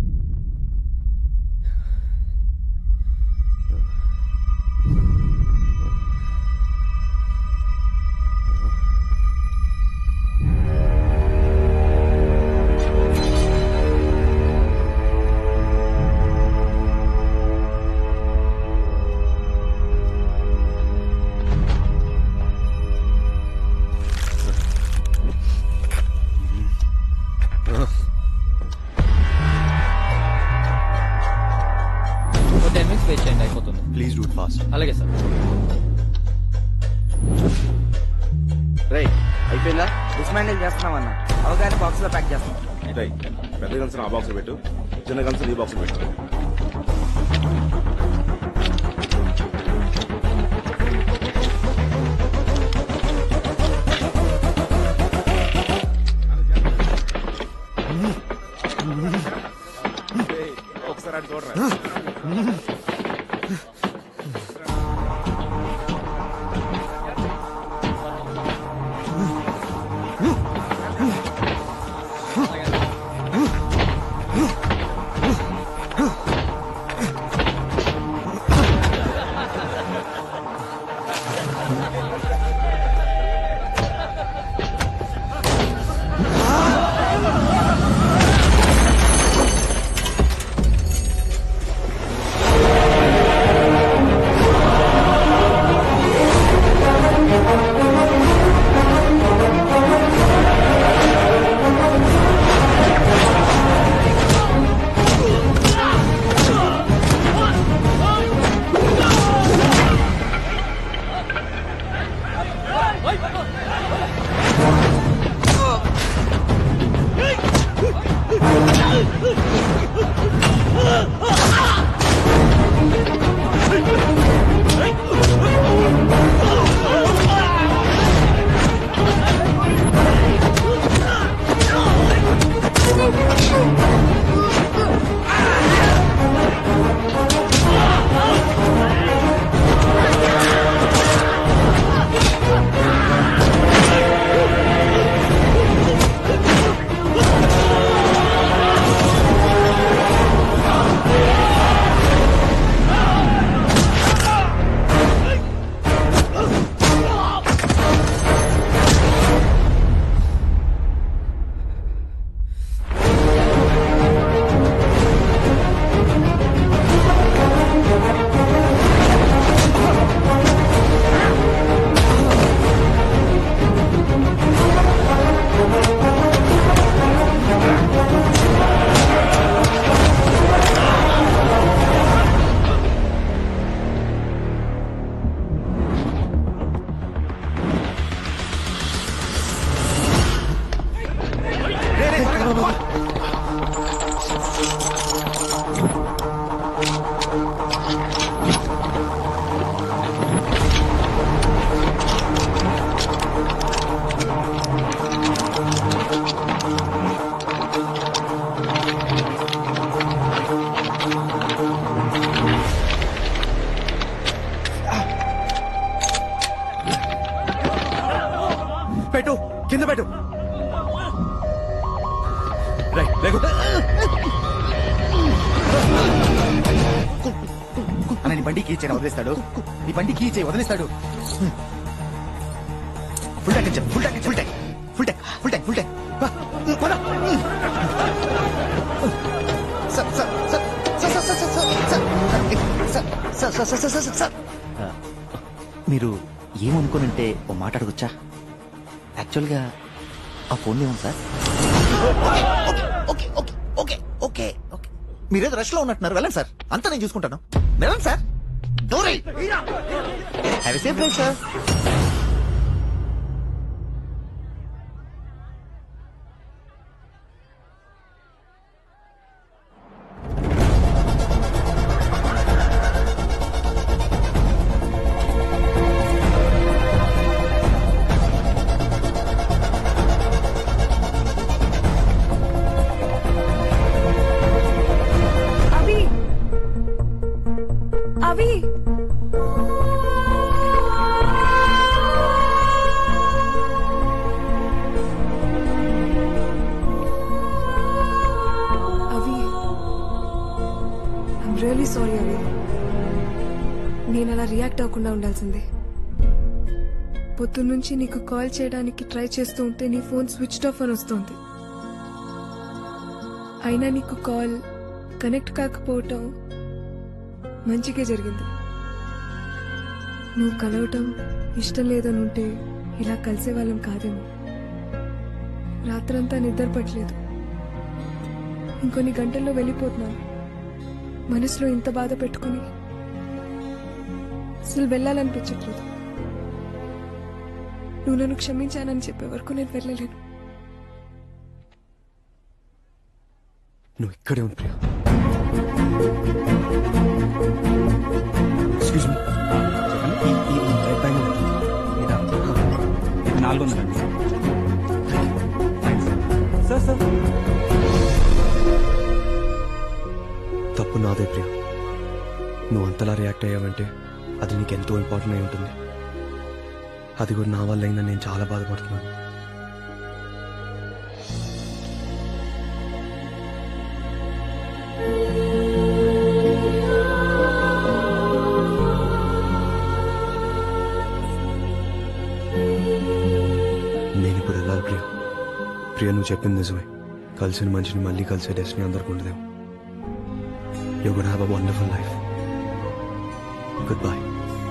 [SPEAKER 17] ఒక టెన్ మినిట్స్ వెయిట్ చేయండి అయిపోతుంది
[SPEAKER 2] ప్లీజ్ డూ ఫాస్ట్
[SPEAKER 17] అలాగే సార్
[SPEAKER 21] రై అయిపోయిందా డిస్మాండిల్ చేస్తున్నామన్నా అవగానే బాక్స్ లో ప్యాక్ చేస్తాం
[SPEAKER 22] రై పెద్ద గన్స్ ఆ బాక్స్ పెట్టు చిన్న గన్స్ ఈ బాక్స్ పెట్టు ఒకసారి అటు చూడరా
[SPEAKER 3] పెట్టు కింద పెట్టు రైట్ లేకు
[SPEAKER 16] అన్న నీ బండి కీ చేయని వదిలేస్తాడు నీ బండి కీ చేయి వదిలేస్తాడు ఫుల్ ట్యాంక్ చెప్పు full tank full tank full tank full tank full tank sir sir sir sir sir sir sir sir sir sir sir sir sir మీరు ఏమనుకోనంటే ఓ మాట అడగొచ్చా యాక్చువల్గా ఆ ఫోన్ ఏమో sir okay okay okay okay okay మీరేదో రష్ లో ఉన్నట్టున్నారు వెళ్ళండి సార్ అంతా నేను చూసుకుంటాను వెళ్ళండి sir door have safe drive sir
[SPEAKER 18] అవి అవి అవి ఐమ్ రియలీ సారీ అవి నేను అలా రియాక్ట్ అవ్వకుండా ఉండాల్సిందే పొద్దున్నుంచి నీకు కాల్ చేయడానికి ట్రై చేస్తూ ఉంటే నీ ఫోన్ స్విచ్ ఆఫ్ అని వస్తుంది అయినా నీకు కాల్ కనెక్ట్ కాకపోవటం మంచిగా జరిగింది నువ్వు కలవటం ఇష్టం లేదని ఉంటే ఇలా కలిసే వాళ్ళం కాదేమో రాత్రంతా నిద్ర పట్టలేదు ఇంకొన్ని గంటల్లో వెళ్ళిపోతున్నాను మనసులో ఇంత బాధ పెట్టుకుని అసలు వెళ్ళాలనిపించట్లేదు నువ్వు నన్ను క్షమించానని చెప్పే వరకు నేను వెళ్ళలేను
[SPEAKER 2] నువ్వు ఇక్కడే ఉంది Priya excuse me right bank
[SPEAKER 1] ఇది నాలుగు వందలండి సార్ సార్
[SPEAKER 2] తప్పు నాదే ప్రియా నువ్వు అంతలా రియాక్ట్ అయ్యావంటే అది నీకు ఎంతో ఇంపార్టెంట్ అయి ఉంటుంది అది కూడా నా వల్ల అయిందని నేను చాలా బాధపడుతున్నాను నేను ఇప్పుడు వెళ్ళాలి ప్రియా ప్రియా నువ్వు చెప్పింది నిజమే కలిసిన మనిషిని మళ్ళీ కలిసే డెస్టినీ అందరికి ఉండదేమో you good have a wonderful life good bye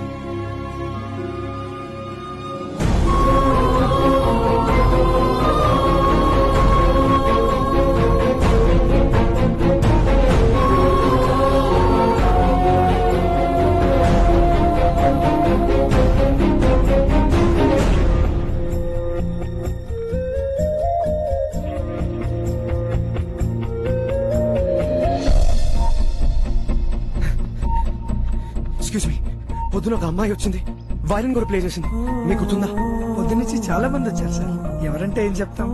[SPEAKER 2] excuse me పొద్దున ఒక అమ్మాయి వచ్చింది వైరన్ కూడా ప్లే చేసింది మీకు గుర్తుందా
[SPEAKER 8] పొద్దునుంచి చాలా మంది వచ్చారు సార్ ఎవరంటే ఏం చెప్తాం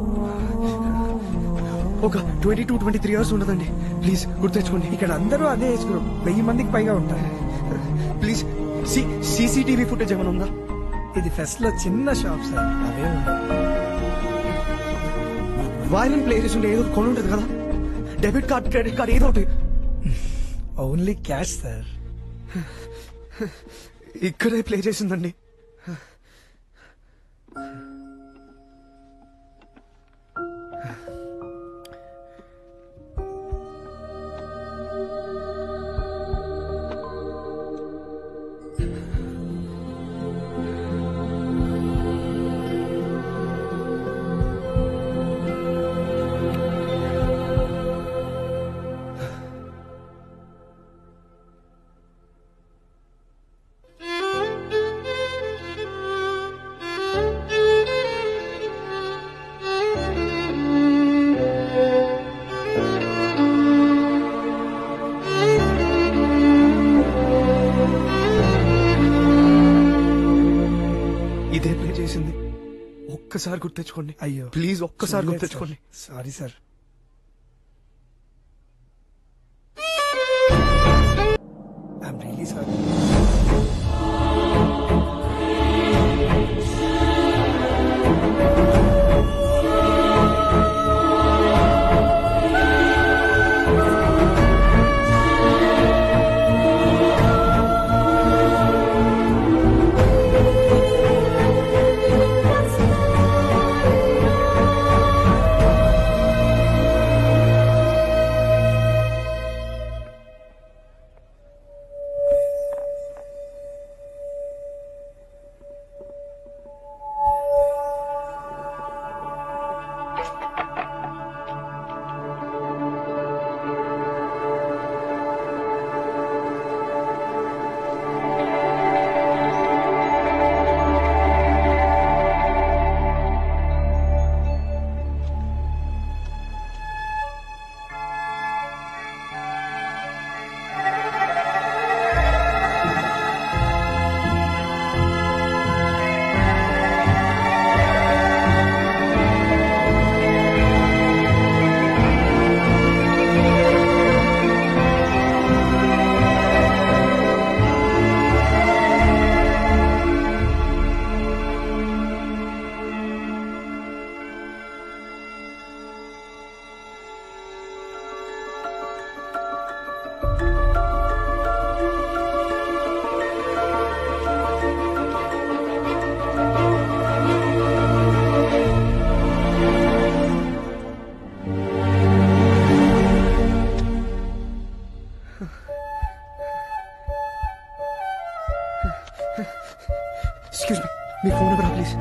[SPEAKER 2] ఒక twenty two twenty three hours ఉండదండి ప్లీజ్ గుర్తెచ్చుకోండి
[SPEAKER 8] ఇక్కడ అందరూ అదే ఏజ్ గ్రూప్ వెయ్యి మందికి పైగా ఉంటారు
[SPEAKER 2] ప్లీజ్ సీసీటీవీ ఫుటేజ్ ఏమైనా ఉందా
[SPEAKER 8] ఇది ఫెస్ట్ లో చిన్న షాప్ సార్ అవే
[SPEAKER 2] వైరన్ ప్లే చేసి ఉంటే ఏదో కొని ఉంటుంది కదా డెబిట్ కార్డ్ క్రెడిట్ కార్డ్ ఏదో ఒకటి
[SPEAKER 8] ఓన్లీ క్యాష్ సార్
[SPEAKER 2] ఇక్కడే ప్లే చేసిందండి ఇదే ప్లే చేసింది ఒక్కసారి గుర్తెచ్చుకోండి
[SPEAKER 8] అయ్యో
[SPEAKER 2] ప్లీజ్ ఒక్కసారి
[SPEAKER 8] చూడలేదు
[SPEAKER 2] గుర్తెచ్చుకోండి
[SPEAKER 8] sir. Sorry sir I'm really sorry
[SPEAKER 3] excuse me మీ phone number please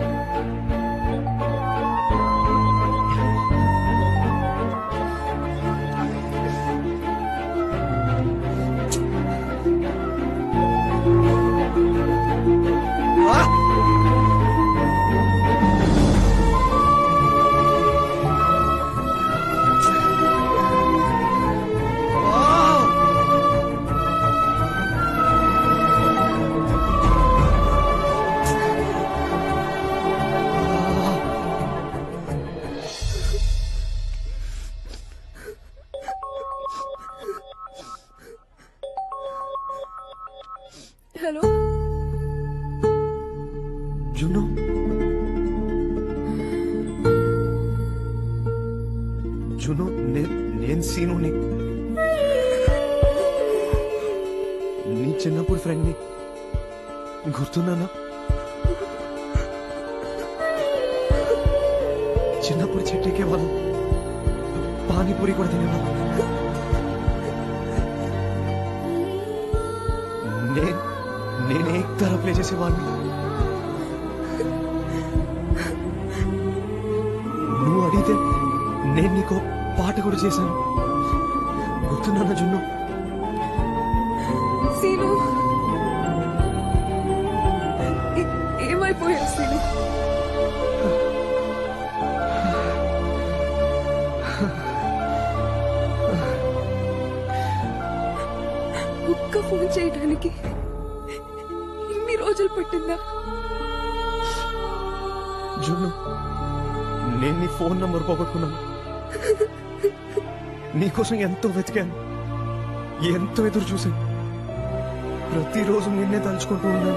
[SPEAKER 18] hello
[SPEAKER 3] Junnu Junnu నే- నేను సీనుని నీ చిన్నప్పుడు ఫ్రెండ్ని గుర్తున్నానా చిన్నప్పుడు చెట్టెక్కే వాళ్ళం పానీపూరి కూడా తినేవాళ్ళం నేను నేనే తర ప్లే చేసేవాడిని నువ్వు అడిగితే నేను నీకు పాట కూడా చేశాను గుర్తున్నానా జున్ను
[SPEAKER 18] సీను ఏ- ఏమైపోయావు సీను ఒక్క ఫోన్ చేయడానికి ఇన్ని రోజులు పట్టిందా
[SPEAKER 3] జున్ను నేను నీ ఫోన్ నంబర్ పోగొట్టుకున్నాను నీకోసం ఎంతో వెతికాను ఎంతో ఎదురు చూశాను ప్రతిరోజు నిన్నే తలుచుకుంటూ ఉన్నాను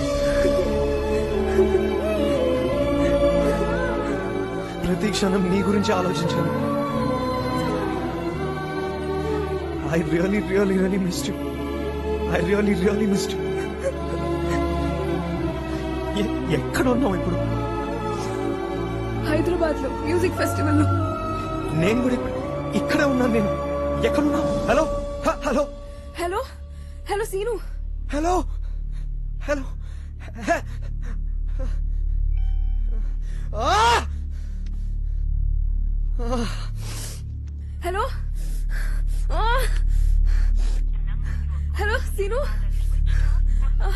[SPEAKER 3] ప్రతి క్షణం నీ గురించి ఆలోచించాను I really really really missed you I really really missed you ఎక్కడ ఉన్నావు ఇప్పుడు
[SPEAKER 18] హైదరాబాద్ లో మ్యూజిక్ ఫెస్టివల్ లో
[SPEAKER 3] నేను కూడా ఇక్కడ- ఇక్కడే ఉన్నాను నేను ఎక్కడున్నావు హలో హ- hello
[SPEAKER 18] hello hello Seenu
[SPEAKER 3] hello hello హ- ఆ! ఆ!
[SPEAKER 18] హలో ఆ! హలో సీను ఆ.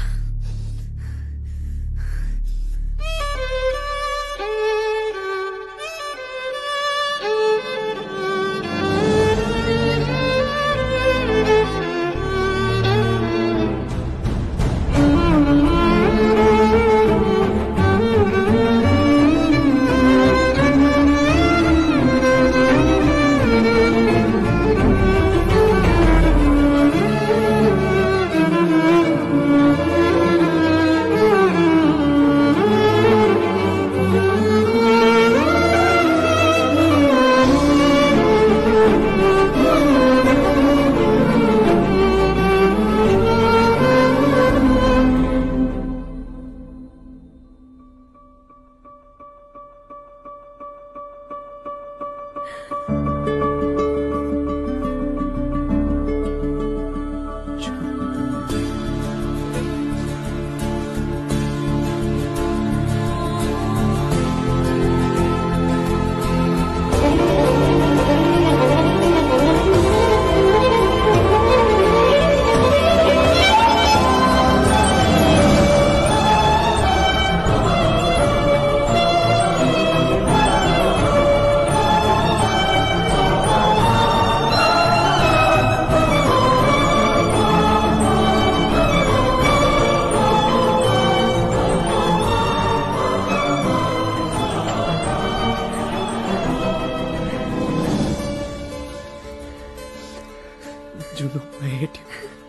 [SPEAKER 3] Juno, I hate you.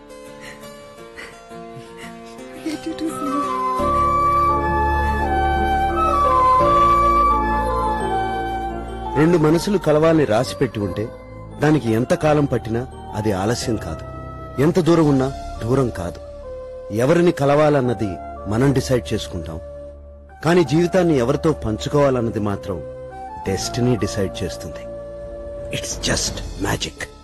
[SPEAKER 18] hate you too, Sinu.
[SPEAKER 1] రెండు మనసులు కలవాలని రాసిపెట్టి ఉంటే దానికి ఎంత కాలం పట్టినా అది ఆలస్యం కాదు ఎంత దూరం ఉన్నా దూరం కాదు ఎవరిని కలవాలన్నది మనం డిసైడ్ చేసుకుంటాం కానీ జీవితాన్ని ఎవరితో పంచుకోవాలన్నది మాత్రం డెస్టినీ డిసైడ్ చేస్తుంది ఇట్స్ జస్ట్ మ్యాజిక్